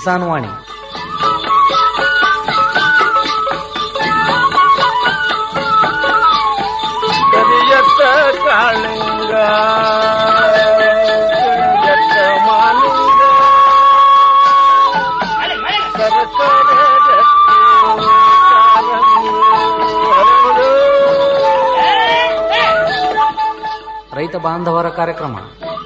ಕಿಸಾನ್ ವಾಣಿ ಕರಿಯತ್ತ ಕಾಳಿಂಗ ಕರಿಯತ್ತ ಮಾಲಿಂಗ ಸರಸರ ಗಟ್ಟಿ ಕಾಲಂಗು ಹರಡು. ರೈತ ಬಾಂಧವರ ಕಾರ್ಯಕ್ರಮ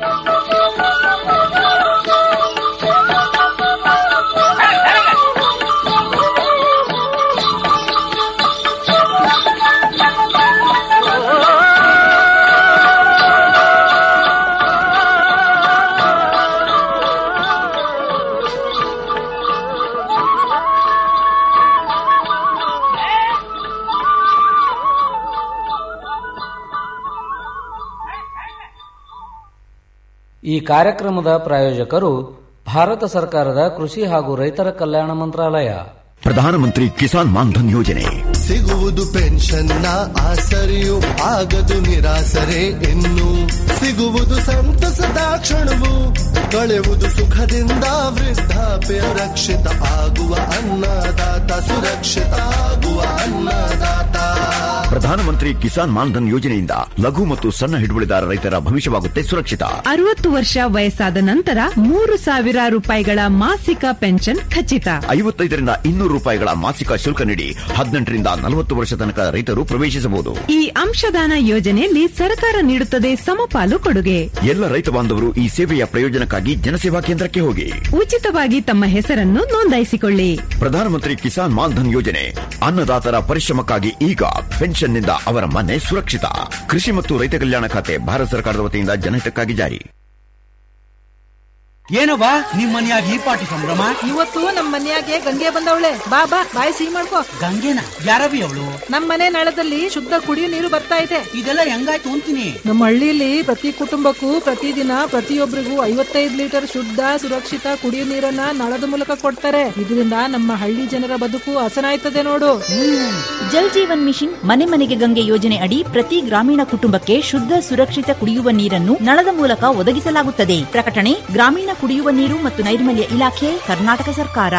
ಈ ಕಾರ್ಯಕ್ರಮದ ಪ್ರಾಯೋಜಕರು ಭಾರತ ಸರ್ಕಾರದ ಕೃಷಿ ಹಾಗೂ ರೈತರ ಕಲ್ಯಾಣ ಮಂತ್ರಾಲಯ ಪ್ರಧಾನಮಂತ್ರಿ ಕಿಸಾನ್ ಮಾನ್ಧನ್ ಯೋಜನೆ ಸಿಗುವುದು ಪೆನ್ಷನ್ನ ಆಸರೆಯು ಆಗದು ನಿರಾಸರೆ ಇನ್ನು ಸಿಗುವುದು ಸಂತಸದ ಕ್ಷಣವು ಕಳೆವುದು ಸುಖದಿಂದ ವೃದ್ಧಾಪ್ಯ ರಕ್ಷಿತ ಆಗುವ ಅನ್ನದಾತ ಸುರಕ್ಷಿತ ಆಗುವ ಅನ್ನದಾತ ಪ್ರಧಾನಮಂತ್ರಿ ಕಿಸಾನ್ ಮಾನ್ಧನ್ ಯೋಜನೆಯಿಂದ ಲಘು ಮತ್ತು ಸಣ್ಣ ಹಿಡುವಳಿದಾರ ರೈತರ ಭವಿಷ್ಯವಾಗುತ್ತೆ ಸುರಕ್ಷಿತ ಅರವತ್ತು ವರ್ಷ ವಯಸ್ಸಾದ ನಂತರ ಮೂರು ಸಾವಿರ ರೂಪಾಯಿಗಳ ಮಾಸಿಕ ಪೆನ್ಷನ್ ಖಚಿತ ಐವತ್ತೈದರಿಂದ ಇನ್ನೂರು ರೂಪಾಯಿಗಳ ಮಾಸಿಕ ಶುಲ್ಕ ನೀಡಿ ಹದಿನೆಂಟರಿಂದ ನಲವತ್ತು ವರ್ಷ ತನಕ ರೈತರು ಪ್ರವೇಶಿಸಬಹುದು ಈ ಅಂಶದಾನ ಯೋಜನೆಯಲ್ಲಿ ಸರ್ಕಾರ ನೀಡುತ್ತದೆ ಸಮಪಾಲು ಕೊಡುಗೆ ಎಲ್ಲ ರೈತ ಬಾಂಧವರು ಈ ಸೇವೆಯ ಪ್ರಯೋಜನಕ್ಕಾಗಿ ಜನಸೇವಾ ಕೇಂದ್ರಕ್ಕೆ ಹೋಗಿ ಉಚಿತವಾಗಿ ತಮ್ಮ ಹೆಸರನ್ನು ನೋಂದಾಯಿಸಿಕೊಳ್ಳಿ ಪ್ರಧಾನಮಂತ್ರಿ ಕಿಸಾನ್ ಮಾನ್ಧನ್ ಯೋಜನೆ ಅನ್ನದಾತರ ಪರಿಶ್ರಮಕ್ಕಾಗಿ ಈಗ ಪೆನ್ಷನ್ನಿಂದ ಅವರ ಮನೆ ಸುರಕ್ಷಿತ ಕೃಷಿ ಮತ್ತು ರೈತ ಕಲ್ಯಾಣ ಖಾತೆ ಭಾರತ ಸರ್ಕಾರದ ವತಿಯಿಂದ ಜನಹಿತಕ್ಕಾಗಿ ಜಾರಿ ಏನವ್ವ ನಿಮ್ ಮನ್ಯಾಗ ಈ ಪಾಟಿ ಸಂಭ್ರಮ ಇವತ್ತು ನಮ್ ಮನ್ಯಾಗೆ ಗಂಗೆ ಬಂದವಳೆ ಬಾ ಬಾ ಬಾಯಿ ಸಿಹಿ ಮಾಡ್ಕೋ ಗಂಗೆನ ಯಾರವಿ ಅವಳು ನಮ್ ಮನೆ ನಳದಲ್ಲಿ ಶುದ್ಧ ಕುಡಿಯೋ ನೀರು ಬರ್ತಾ ಇದೆ ಇದೆಲ್ಲ ಹೆಂಗಾಯ್ತು ಅಂತೀನಿ ನಮ್ಮ ಹಳ್ಳಿಲಿ ಪ್ರತಿ ಕುಟುಂಬಕ್ಕೂ ಪ್ರತಿದಿನ ಪ್ರತಿಯೊಬ್ಬರಿಗೂ ಐವತ್ತೈದು ಲೀಟರ್ ಶುದ್ಧ ಸುರಕ್ಷಿತ ಕುಡಿಯೋ ನೀರನ್ನ ನಳದ ಮೂಲಕ ಕೊಡ್ತಾರೆ ಇದರಿಂದ ನಮ್ಮ ಹಳ್ಳಿ ಜನರ ಬದುಕು ಹಸನಾಯ್ತದೆ ನೋಡು ಜಲ್ ಜೀವನ್ ಮಿಷನ್ ಮನೆ ಮನೆಗೆ ಗಂಗೆ ಯೋಜನೆ ಅಡಿ ಪ್ರತಿ ಗ್ರಾಮೀಣ ಕುಟುಂಬಕ್ಕೆ ಶುದ್ಧ ಸುರಕ್ಷಿತ ಕುಡಿಯುವ ನೀರನ್ನು ನಳದ ಮೂಲಕ ಒದಗಿಸಲಾಗುತ್ತದೆ ಪ್ರಕಟಣೆ ಗ್ರಾಮೀಣ ಕುಡಿಯುವ ನೀರು ಮತ್ತು ನೈರ್ಮಲ್ಯ ಇಲಾಖೆ ಕರ್ನಾಟಕ ಸರ್ಕಾರ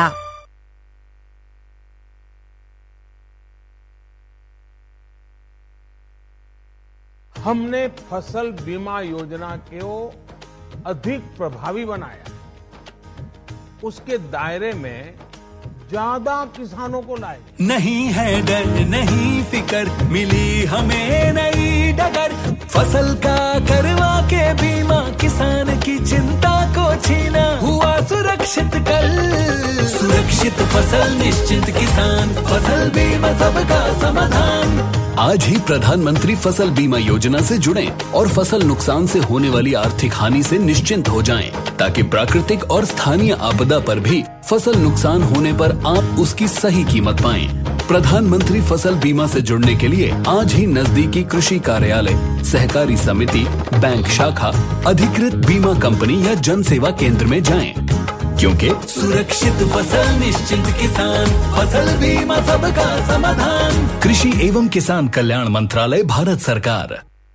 हमने फसल बीमा योजना को अधिक प्रभावी बनाया उसके दायरे में ज्यादा किसानों को लाए नहीं है डर नहीं फिकर मिली हमें नई डगर फसल का करवा के बीमा किसान की चिंता को छीना हुआ सुरक्षित कल सुरक्षित फसल निश्चित किसान फसल बीमा सबका समाधान आज ही प्रधानमंत्री फसल बीमा योजना से जुड़ें और फसल नुकसान से होने वाली आर्थिक हानि से निश्चिंत हो जाएं, ताकि प्राकृतिक और स्थानीय आपदा पर भी फसल नुकसान होने पर आप उसकी सही कीमत पाएं। प्रधानमंत्री फसल बीमा से जुड़ने के लिए आज ही नजदीकी कृषि कार्यालय सहकारी समिति बैंक शाखा अधिकृत बीमा कंपनी या जन सेवा केंद्र में जाएं, क्योंकि सुरक्षित फसल निश्चिंत किसान फसल बीमा सबका समाधान कृषि एवं किसान कल्याण मंत्रालय भारत सरकार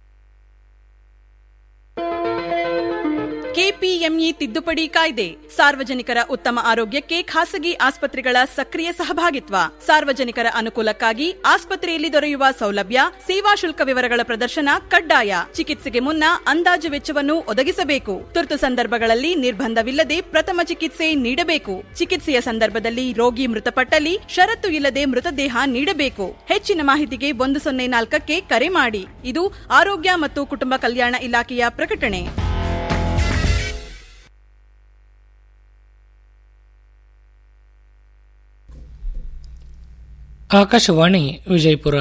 ಕೆಪಿಎಂಇ ತಿದ್ದುಪಡಿ ಕಾಯ್ದೆ ಸಾರ್ವಜನಿಕರ ಉತ್ತಮ ಆರೋಗ್ಯಕ್ಕೆ ಖಾಸಗಿ ಆಸ್ಪತ್ರೆಗಳ ಸಕ್ರಿಯ ಸಹಭಾಗಿತ್ವ ಸಾರ್ವಜನಿಕರ ಅನುಕೂಲಕ್ಕಾಗಿ ಆಸ್ಪತ್ರೆಯಲ್ಲಿ ದೊರೆಯುವ ಸೌಲಭ್ಯ ಸೇವಾ ಶುಲ್ಕ ವಿವರಗಳ ಪ್ರದರ್ಶನ ಕಡ್ಡಾಯ ಚಿಕಿತ್ಸೆಗೆ ಮುನ್ನ ಅಂದಾಜು ವೆಚ್ಚವನ್ನು ಒದಗಿಸಬೇಕು ತುರ್ತು ಸಂದರ್ಭಗಳಲ್ಲಿ ನಿರ್ಬಂಧವಿಲ್ಲದೆ ಪ್ರಥಮ ಚಿಕಿತ್ಸೆ ನೀಡಬೇಕು ಚಿಕಿತ್ಸೆಯ ಸಂದರ್ಭದಲ್ಲಿ ರೋಗಿ ಮೃತಪಟ್ಟಲ್ಲಿ ಷರತ್ತು ಇಲ್ಲದೆ ಮೃತದೇಹ ನೀಡಬೇಕು ಹೆಚ್ಚಿನ ಮಾಹಿತಿಗೆ ಒಂದು ಸೊನ್ನೆ ನಾಲ್ಕಕ್ಕೆ ಕರೆ ಮಾಡಿ ಇದು ಆರೋಗ್ಯ ಮತ್ತು ಕುಟುಂಬ ಕಲ್ಯಾಣ ಇಲಾಖೆಯ ಪ್ರಕಟಣೆ ಆಕಾಶವಾಣಿ ವಿಜಯಪುರ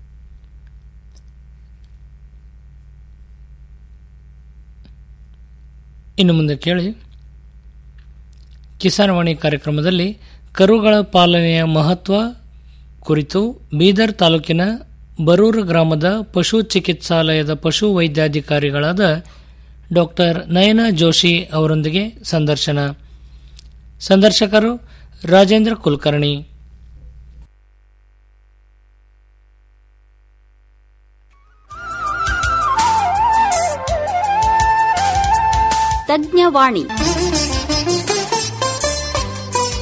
ಇನ್ನು ಮುಂದೆ ಕೇಳಿ ಕಿಸಾನವಾಣಿ ಕಾರ್ಯಕ್ರಮದಲ್ಲಿ ಕರುಗಳ ಪಾಲನೆಯ ಮಹತ್ವ ಕುರಿತು ಬೀದರ್ ತಾಲೂಕಿನ ಬರೂರು ಗ್ರಾಮದ ಪಶು ಚಿಕಿತ್ಸಾಲಯದ ಪಶು ವೈದ್ಯಾಧಿಕಾರಿಗಳಾದ ಡಾಕ್ಟರ್ ನಯನ ಜೋಶಿ ಅವರೊಂದಿಗೆ ಸಂದರ್ಶನ ಸಂದರ್ಶಕರು ರಾಜೇಂದ್ರ ಕುಲಕರ್ಣಿ ತಜ್ಞವಾಣಿ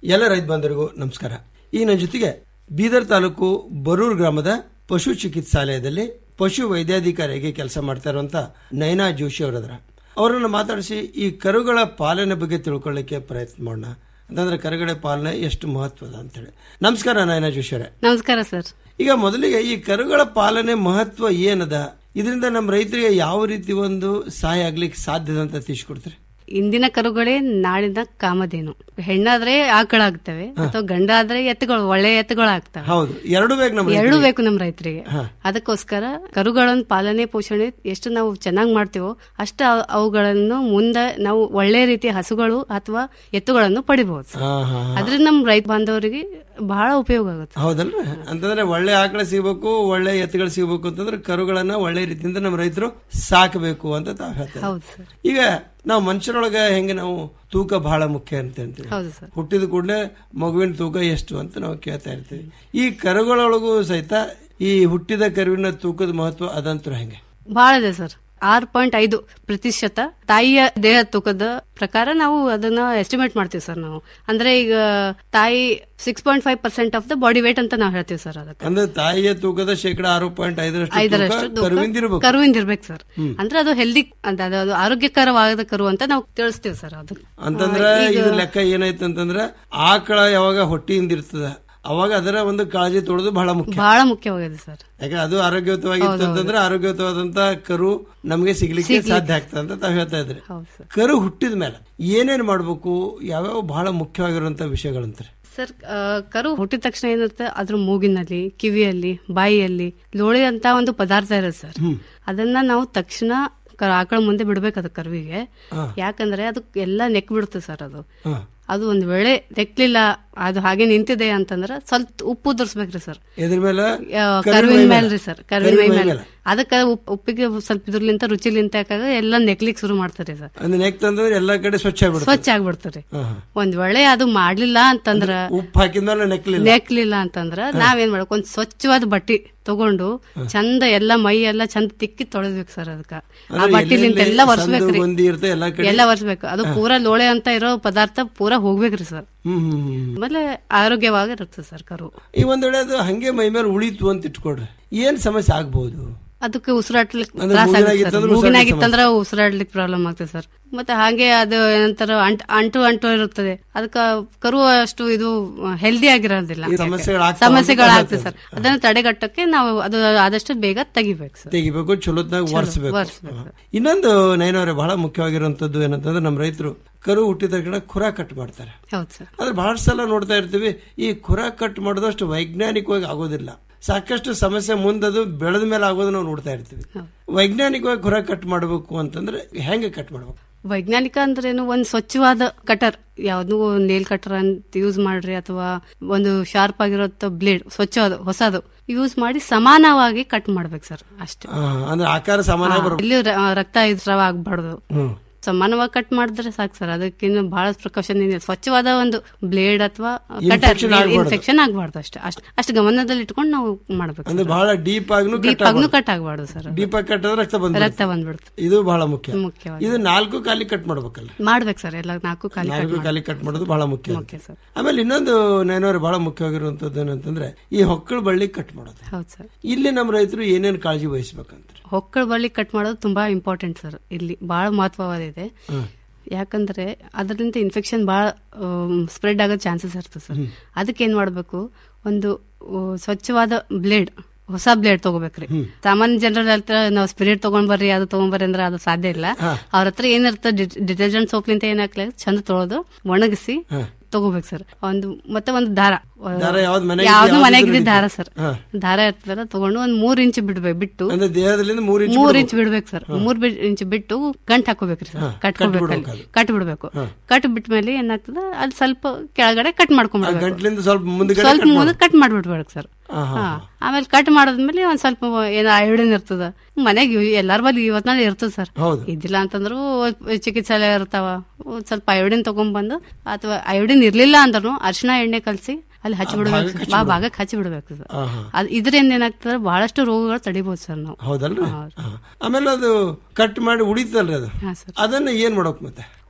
ಎಲ್ಲ ರೈತ ಬಾಂಧವರಿಗೂ ನಮಸ್ಕಾರ ಈಗ ನನ್ನ ಜೊತೆಗೆ ಬೀದರ್ ತಾಲೂಕು ಬರೂರ್ ಗ್ರಾಮದ ಪಶು ಚಿಕಿತ್ಸಾಲಯದಲ್ಲಿ ಪಶು ವೈದ್ಯಾಧಿಕಾರಿಯಾಗಿ ಕೆಲಸ ಮಾಡ್ತಾ ಇರುವಂತ ನಯನಾ ಜೋಶಿ ಅವರದ್ರ ಅವರನ್ನು ಮಾತಾಡಿಸಿ ಈ ಕರುಗಳ ಪಾಲನೆ ಬಗ್ಗೆ ತಿಳ್ಕೊಳ್ಳಿಕ್ಕೆ ಪ್ರಯತ್ನ ಮಾಡೋಣ ಅಂತಂದ್ರೆ ಕರುಗಳ ಪಾಲನೆ ಎಷ್ಟು ಮಹತ್ವದ ಅಂತೇಳಿ ನಮಸ್ಕಾರ ನಯನಾ ಜೋಶಿ ಅವರೇ ನಮಸ್ಕಾರ ಸರ್ ಈಗ ಮೊದಲಿಗೆ ಈ ಕರುಗಳ ಪಾಲನೆ ಮಹತ್ವ ಏನದ ಇದರಿಂದ ನಮ್ಮ ರೈತರಿಗೆ ಯಾವ ರೀತಿ ಒಂದು ಸಹಾಯ ಆಗ್ಲಿಕ್ಕೆ ಸಾಧ್ಯದ ಅಂತ ತಿಳಿಸ್ಕೊಡ್ತಾರೆ ಇಂದಿನ ಕರುಗಳೇ ನಾಳಿನ ಕಾಮಧೇನು ಹೆಣ್ಣಾದ್ರೆ ಆಕಳಾಗ್ತವೆ ಅಥವಾ ಗಂಡಾದ್ರೆ ಎತ್ತುಗಳು ಒಳ್ಳೆ ಎತ್ತುಗಳು ಆಗ್ತವೆ ಹೌದು ಎರಡು ಬೇಕು ನಮ್ಮ ಎರಡು ರೈತರಿಗೆ. ಬೇಕು ನಮ್ಮ ರೈತರಿಗೆ ಅದಕ್ಕೋಸ್ಕರ ಕರುಗಳನ್ನ ಪಾಲನೆ ಪೋಷಣೆ ಎಷ್ಟು ನಾವು ಚೆನ್ನಾಗಿ ಮಾಡ್ತೀವೋ ಅಷ್ಟು ಅವ್- ಅವುಗಳನ್ನು ಮುಂದೆ ನಾವು ಒಳ್ಳೆ ರೀತಿಯ ಹಸುಗಳು ಅಥವಾ ಎತ್ತುಗಳನ್ನು ಪಡಿಬಹುದು ಸರ್. ಹಾ, ಹಾ, ಹಾ. ಅದ್ರಿಂದ ನಮ್ಮ ರೈತ ಬಾಂಧವರಿಗೆ ಬಹಳ ಉಪಯೋಗ ಆಗುತ್ತೆ ಹೌದಲ್ರಿ ಅಂತಂದ್ರೆ ಒಳ್ಳೆ ಆಕಳ ಸಿಗ್ಬೇಕು ಒಳ್ಳೆ ಎತ್ತುಗಳು ಸಿಗ್ಬೇಕು ಅಂತಂದ್ರೆ ಕರುಗಳನ್ನ ಒಳ್ಳೆ ರೀತಿಯಿಂದ ನಮ್ಮ ರೈತರು ಸಾಕಬೇಕು ಅಂತ ತಾವ್ ಹೇಳ್ತಾರೆ ಹೌದು ಸರ್ ಈಗ ನಾವು ಮನುಷ್ಯರೊಳಗ ಹೆಂಗೆ ನಾವು ತೂಕ ಬಹಳ ಮುಖ್ಯ ಅಂತ ಅಂತೀವಿ ಹೌದು ಸರ್ ಹುಟ್ಟಿದ ಕೂಡಲೇ ಮಗುವಿನ ತೂಕ ಎಷ್ಟು ಅಂತ ನಾವು ಕೇಳ್ತಾ ಇರ್ತೀವಿ ಈ ಕರುಗಳೊಳಗೂ ಸಹಿತ ಈ ಹುಟ್ಟಿದ ಕರುವಿನ ತೂಕದ ಮಹತ್ವ ಅದಂತರ ಹೆಂಗೆ ಬಹಳ ಇದೆ ಸರ್ ಆರು ಪಾಯಿಂಟ್ ಐದು ಪ್ರತಿಶತ ತಾಯಿಯ ದೇಹ ತೂಕದ ಪ್ರಕಾರ ನಾವು ಅದನ್ನ ಎಸ್ಟಿಮೇಟ್ ಮಾಡ್ತೀವಿ ಸರ್ ನಾವು ಅಂದ್ರೆ ಈಗ ತಾಯಿ six point five percent of the body weight ಅಂತ ನಾವು ಹೇಳ್ತೀವಿ ಸರ್ ಅದಕ್ಕೆ ಅಂದ್ರೆ ತಾಯಿಯ ತೂಕದ ಶೇಕಡ ಆರು ಪಾಯಿಂಟ್ ಐದರಷ್ಟು ಐದರಷ್ಟು ತೂಕ ಕರುವಿಂದಿರ್ಬೇಕು ಕರುವಿಂದಿರ್ಬೇಕು ಸರ್ ಹ್ಮ್. ಅಂದ್ರೆ ಅದು ಹೆಲ್ದಿ ಅಂತ ಅದು ಅದು ಆರೋಗ್ಯಕರವಾದ ಕರು ಅಂತ ನಾವು ತಿಳಿಸ್ತೀವಿ ಸರ್ ಅದು ಅಂತಂದ್ರ ಆ, ಈಗ- ಇದು ಲೆಕ್ಕ ಏನಾಯ್ತು ಅಂತಂದ್ರ ಆಕಳ ಯಾವಾಗ ಹೊಟ್ಟಿಯಿಂದ ಇರ್ತದ ಅವಾಗ ಅದರ ಒಂದು ಕಾಳಜಿ ತೊಳೆದು ಬಹಳ ಮುಖ್ಯ ಬಹಳ ಮುಖ್ಯವಾಗಿದೆ ಸರ್ ಯಾಕೆ ಅದು ಆರೋಗ್ಯಯುತವಾಗಿತ್ತು ಅಂತಂದ್ರೆ ಆರೋಗ್ಯಯುತವಾದಂತ ಕರು ನಮಗೆ ಸಿಗ್ಲಿಕ್ಕೆ ಸಿಗ್ಲಿಕ್ಕೆ. ಸಾಧ್ಯ ಆಗ್ತದೆ ಅಂತ ತಾವ್ ಹೇಳ್ತಾ ಇದ್ರಿ ಹೌದು ಸರ್ ಕರು ಹುಟ್ಟಿದ ಮೇಲೆ ಏನೇನ್ ಮಾಡ್ಬೇಕು ಯಾವ್ಯಾವ ಬಹಳ ಮುಖ್ಯವಾಗಿರುವಂತ ವಿಷಯಗಳಂತಾರೆ ಸರ್ ಆ, ಕರು ಹುಟ್ಟಿದ ತಕ್ಷಣ ಏನಿರುತ್ತೆ ಅದ್ರ ಮೂಗಿನಲ್ಲಿ ಕಿವಿಯಲ್ಲಿ ಬಾಯಿಯಲ್ಲಿ ಲೋಳೆ ಅಂತ ಒಂದು ಪದಾರ್ಥ ಇರುತ್ತೆ ಸರ್ ಅದನ್ನ ನಾವು ತಕ್ಷಣ ಕ- ಆಕಳ ಮುಂದೆ ಬಿಡ್ಬೇಕು ಅದು ಕರುವಿಗೆ ಹಾ. ಯಾಕಂದ್ರೆ ಅದು ಎಲ್ಲ ನೆಕ್ ಬಿಡುತ್ತೆ ಸರ್ ಅದು ಹಾ. ಅದು ಒಂದ್ ವೇಳೆ ನೆಕ್ಲಿಲ್ಲ ಅದು ಹಾಗೆ ನಿಂತಿದೆ ಅಂತಂದ್ರೆ ಸ್ವಲ್ಪ ಉಪ್ಪು ಉದುರ್ಸ್ಬೇಕ್ರಿ ಸರ್ ಇದ್ರ ಮೇಲೆ ಆ, ಕರುವಿನ ಕರುವಿನ ಮೈ ಮೇಲ್ರಿ ಮೇಲೆ. ಸರ್ ಕರುವಿನ ಕರುವಿನ ಮೈ ಮೈ ಮೇಲೆ ಮೇಲೆ. ಅದಕ್ಕೆ ಉಪ್- ಉಪ್ಪಿಗೆ ಸ್ವಲ್ಪ ಇದ್ರಲಿಂತ ರುಚಿಲಿಂತ ಯಾಕಾಗ ಎಲ್ಲ ನೆಕ್ಲಿಕ್ ಶುರು ಮಾಡ್ತಾರೆ ಸರ್ ಅಂದ್ರೆ ನೆಕ್ಸ್ಟ್ ಅಂತಂದ್ರೆ ಎಲ್ಲಾ ಕಡೆ ಸ್ವಚ್ಛ ಆಗ್ಬಿಡುತ್ತೆ ಸ್ವಚ್ಛ ಆಗ್ಬಿಡ್ತಾರೆ ಹಾ, ಹಾ. ಒಂದ್ ವೇಳೆ ಅದು ಮಾಡ್ಲಿಲ್ಲ ಅಂತಂದ್ರ ಉಪ್ಪು ಹಾಕಿದ್ಮೇಲೆ ನೆಕ್ಲಿಲ್ಲ ನೆಕ್ಲಿಲ್ಲ ಅಂತಂದ್ರ ನಾವೇನ್ ಮಾಡ್ಬೇಕು ಒಂದ್ ಸ್ವಚ್ಛವಾದ ಬಟ್ಟಿ ತಗೊಂಡು ಚಂದ ಎಲ್ಲ ಮೈ ಎಲ್ಲ ಚಂದ ತಿಕ್ಕಿ ತೊಳೆದ್ಬೇಕು ಸರ್ ಅದಕ್ಕ ಆ ಅಂದ್ರೆ ಬಟ್ಟಿಲಿಂತ ಎಲ್ಲೆಲ್ಲಿ ಎಲ್ಲ ಸಂದು ಒರೆಸ್ಬೇಕ್ರಿ ಗೊಂದಿ ಇರುತ್ತೆ ಎಲ್ಲಾ ಕಡೆ ಎಲ್ಲ ಒರೆಸ್ಬೇಕು ಅದು ಪೂರಾ ಲೋಳೆ ಅಂತ ಇರೋ ಪದಾರ್ಥ ಪೂರಾ ಹೋಗ್ಬೇಕ್ರಿ ಸರ್ ಹ್ಮ್ ಹ್ಮ್ ಹ್ಮ್ ಆಮೇಲೆ ಆರೋಗ್ಯವಾಗಿರುತ್ತೆ ಸರ್ ಕರು ಈ ಒಂದ್ ವೇಳೆ ಅದು ಹಂಗೆ ಮೈ ಮೇಲೆ ಉಳಿತು ಅಂತ ಇಟ್ಕೊಡ್ರಿ ಏನ್ ಸಮಸ್ಯೆ ಆಗ್ಬಹುದು ಅದಕ್ಕೆ ಉಸಿರಾಡ್ಲಿಕ್ಕೆ ಅಂದ್ರೆ ತ್ರಾಸ ಆಗುತ್ತೆ ಮೂಗಿನಾಗಿತ್ತಂದ್ರೆ ಸರ್ ಉಸಿರಾಡ್ಲಿಕ್ಕೆ ಮೂಗಿನಾಗಿತ್ತಂದ್ರೆ ಉಸಿರಾಡ್ಲಿಕ್ಕೆ ಪ್ರಾಬ್ಲಮ್ ಆಗ್ತದೆ ಸರ್ ಮತ್ತೆ ಹಾಗೆ ಅದು ಏನಂತಾರ ಅಂಟ್ ಅಂಟು ಅಂಟು ಇರುತ್ತದೆ ಅದಕ್ಕೆ ಕರು ಅಷ್ಟು ಇದು ಹೆಲ್ದಿ ಆಗಿರೋದಿಲ್ಲ ಈ ಸಮಸ್ಯೆಗಳಾಗ್ತಾವ ಸಮಸ್ಯೆಗಳಾಗ್ತದೆ ಅಂತ ಸರ್ ಅದನ್ನ ತಡೆಗಟ್ಟಕ್ಕೆ ನಾವು ಅದು ಆದಷ್ಟು ಬೇಗ ತೆಗಿಬೇಕು ಸರ್ ತೆಗಿಬೇಕು ಚಲೋತ್ನಾಗ ಚಲೋ, ಒರೆಸ್ಬೇಕು ಒರೆಸ್ಬೇಕು. ಇನ್ನೊಂದು ನೈನವ್ರೆ ಬಹಳ ಮುಖ್ಯವಾಗಿರುವಂತದ್ದು ಏನಂತಂದ್ರೆ ನಮ್ಮ ರೈತರು ಕರು ಹುಟ್ಟಿದ ತಕ್ಷಣ ಖುರ ಕಟ್ ಮಾಡ್ತಾರೆ ಹೌದು ಸರ್ ಆದ್ರೆ ಬಹಳ ಸಲ ನೋಡ್ತಾ ಇರ್ತೀವಿ ಈ ಖುರ ಕಟ್ ಮಾಡೋದಷ್ಟು ವೈಜ್ಞಾನಿಕವಾಗಿ ಆಗೋದಿಲ್ಲ ಸಾಕಷ್ಟು ಸಮಸ್ಯೆ ಮುಂದದು ಬೆಳೆದ ಮೇಲೆ ಆಗೋದು ನಾವು ನೋಡ್ತಾ ಇರ್ತೀವಿ ವೈಜ್ಞಾನಿಕವಾಗಿ ಖುರ ಕಟ್ ಮಾಡಬೇಕು ಅಂತಂದ್ರೆ ಹೆಂಗೆ ಕಟ್ ಮಾಡ್ಬೇಕು ವೈಜ್ಞಾನಿಕ ಅಂದ್ರೇನು ಒಂದ್ ಸ್ವಚ್ಛವಾದ ಕಟರ್ ಯಾವ್ದು ನೇಲ್ ಕಟರ್ ಅಂತ ಯೂಸ್ ಮಾಡ್ರಿ ಅಥವಾ ಒಂದು ಶಾರ್ಪ್ ಆಗಿರೋ ಬ್ಲೇಡ್ ಸ್ವಚ್ಛವಾದ ಹೊಸದು ಯೂಸ್ ಮಾಡಿ ಸಮಾನವಾಗಿ ಕಟ್ ಮಾಡ್ಬೇಕು ಸರ್ ಅಷ್ಟೇ ಆ, ಅಂದ್ರೆ ಆಕಾರ ಸಮಾನ ಬರ್ಬೇಕು ಇಲ್ಲಿ ರ- ರಕ್ತ ಸ್ರಾವ ಆಗ್ಬಾರ್ದು ಹ್ಮ್ ಸಮಾನವಾಗಿ ಕಟ್ ಮಾಡಿದ್ರೆ ಸಾಕು ಸರ್ ಅದಕ್ಕಿಂತ ಬಹಳ ಪ್ರಿಕಾಷನ್ ಇದೆ ಸ್ವಚ್ಛವಾದ ಒಂದು ಬ್ಲೇಡ್ ಅಥವಾ ಕಟರ್ Infection ಆಗ್ಬಾರ್ದು. ಇನ್ಫೆಕ್ಷನ್ ಆಗ್ಬಾರ್ದು ಅಷ್ಟೇ ಅಷ್ಟು ಅಷ್ಟು ಗಮನದಲ್ಲಿ ಇಟ್ಕೊಂಡು ನಾವು ಮಾಡ್ಬೇಕು ಅಂದ್ರೆ ಬಹಳ ಡೀಪ್ ಆಗ್ನು ಡೀಪ್ ಆಗ್ನು ಕಟ್ ಆಗ್ಬಾರ್ದು ಸರ್ ಡೀಪ್ ಆಗಿ ಕಟ್ ಆದ್ರೆ ರಕ್ತ ಬಂದ ರಕ್ತ ಬಂದ್ಬಿಡುತ್ತೆ ಇದು ಬಹಳ ಮುಖ್ಯ ಮುಖ್ಯವಾಗಿ ಇದು ನಾಲ್ಕು ಕಾಲಿ ಕಟ್ ಮಾಡ್ಬೇಕಲ್ಲ ಮಾಡ್ಬೇಕು ಸರ್ ಎಲ್ಲ ನಾಲ್ಕು ಖಾಲಿ ಕಟ್ ನಾಲ್ಕು ಕಾಲಿ ಕಟ್ ಮಾಡೋದು ಬಹಳ ಮುಖ್ಯ ಮುಖ್ಯ ಸರ್ ಆಮೇಲೆ ಇನ್ನೊಂದು ನೇನವ್ರು ಬಹಳ ಮುಖ್ಯವಾಗಿರುವಂತದ್ದು ಏನಂತಂದ್ರೆ ಈ ಹೊಕ್ಕಳ ಬಳ್ಳಿ ಕಟ್ ಮಾಡೋದು ಹೌದು ಸರ್ ಇಲ್ಲಿ ನಮ್ಮ ರೈತರು ಏನೇನು ಕಾಳಜಿ ವಹಿಸ್ಬೇಕಂತ ಹೊಕ್ಕಳ ಬಳ್ಳಿ ಕಟ್ ಮಾಡೋದು ತುಂಬಾ ಇಂಪಾರ್ಟೆಂಟ್ ಸರ್ ಇಲ್ಲಿ ಬಹಳ ಮಹತ್ವವಾದಿದೆ ಯಾಕಂದ್ರೆ ಅದರಿಂದ ಇನ್ಫೆಕ್ಷನ್ ಬಹಳ ಸ್ಪ್ರೆಡ್ ಆಗೋ ಚಾನ್ಸಸ್ ಇರ್ತದೆ ಸರ್ ಅದಕ್ಕೆ ಏನ್ ಮಾಡ್ಬೇಕು ಒಂದು ಆ, ಸ್ವಚ್ಛವಾದ ಬ್ಲೇಡ್ ಹೊಸ ಬ್ಲೇಡ್ ತಗೋಬೇಕ್ರಿ ಸಾಮಾನ್ಯ ಜನರ ಹತ್ರ ನಾವು ಸ್ಪಿರಿಟ್ ತಗೊಂಡ್ ಬರ್ರಿ ಅದು ತಗೊಂಡ್ ಬರ್ರಿ ಅಂದ್ರೆ ಅದು ಸಾಧ್ಯ ಇಲ್ಲ ಅವ್ರ ಹತ್ರ ಏನಿರುತ್ತೆ ಡಿಟರ್ಜೆಂಟ್ ಸೋಪ್ಲಿಂತ ಏನ್ ಹಾಕ್ಲಿ ಚಂದ ತೊಳೆದು ಒಣಗಿಸಿ ತಗೋಬೇಕು ಸರ್ ಒಂದು ಮತ್ತೆ ಒಂದು ದಾರ ದಾರ ಯಾವ್ದು ಮನೆಗೆ ಯಾವ್ದು ಯಾವ್ದು ಮನೆಗಿದೆ ಇದ್ರೂ ದಾರ ಸರ್ ಹಾ. ದಾರ ಇರ್ತದಲ್ಲ ತಗೊಂಡು ಒಂದ್ ಮೂರ್ ಇಂಚ್ ಬಿಡ್ಬೇಕು ಬಿಟ್ಟು ಅಂದ್ರೆ ದೇಹದಲ್ಲಿ ಮೂರ್ ಇಂಚ್ ಮೂರ್ ಬಿಡ್ಬೇಕು. ಇಂಚ್ ಬಿಡ್ಬೇಕು ಸರ್ ಮೂರ್ ಬಿ- ಇಂಚ್ ಬಿಟ್ಟು ಗಂಟ್ ಹಾಕೋಬೇಕ್ರಿ ಸರ್ ಹಾ, ಕಟ್ಕೋಬೇಕು ಕಟ್ಬಿಡ್ಬೇಕು ಅದು. ಕಟ್ ಬಿಡ್ಬೇಕು ಕಟ್ ಬಿಟ್ಮೇಲೆ ಏನಾಗ್ತದ ಅದು ಸ್ವಲ್ಪ ಕೆಳಗಡೆ ಕಟ್ ಆ ಮಾಡ್ಕೊಂಡ್ಬಿಡ್ಬೇಕು ಗಂಟ್ಲಿಂದ ಸ್ವಲ್ಪ ಮುಂದ್ಗಡೆ ಸ್ವಲ್ಪ cut ಮುಂದೆ ಕಟ್ ಮಾಡ್ಬಿಡ್ಬೇಕು ಸರ್ ಹಾ, ಹಾ, ಹಾ ಆಮೇಲೆ ಕಟ್ ಮಾಡಿದ್ಮೇಲೆ ಒಂದ್ ಸ್ವಲ್ಪ ಏನೋ ಅಯೋಡಿನ್ ಇರ್ತದ ಮನೆಗೆ ಎಲ್ಲಾರ ಬಲ್ಲಿ ಇವತ್ನಾಳೆ ಇರ್ತದ ಸರ್ ಹೌದು. ಇದ್ದಿಲ್ಲ ಅಂತಂದ್ರು ಚಿಕಿತ್ಸಾಲಯ ಇರ್ತಾವ ಒಂದ್ ಸ್ವಲ್ಪ ಅಯೋಡಿನ್ ತಗೊಂಡ್ಬಂದು ಅಥವಾ ಅಯೋಡಿನ್ ಇರ್ಲಿಲ್ಲ ಅಂದ್ರೂ ಅರಿಶಿನ ಎಣ್ಣೆ ಕಲ್ಸಿ ಅಲ್ಲಿ ಹಚ್ಚಿ ಬಿಡ್ಬೇಕು ಭಾಗಕ್ಕೆ ಸರ್. ಆ ಭಾಗಕ್ಕೆ ಹಚ್ಚಿ ಬಿಡ್ಬೇಕು ಸರ್ ಹಾ, ಹಾ. ಅದ್ ಇದರಿಂದ ಏನಾಗ್ತದೆ ಬಹಳಷ್ಟು ರೋಗಗಳು ತಡಿಬಹುದು ಸರ್ ನಾವು ಹೌದಲ್ರಿ ಹಾ. ಆಮೇಲೆ ಅದು ಕಟ್ ಮಾಡಿ ಉಳಿತಲ್ರಿ ಅದು ಹಾ ಸರ್ ಅದನ್ನ ಏನ್ ಮಾಡ್ಬೇಕು ಮತ್ತೆ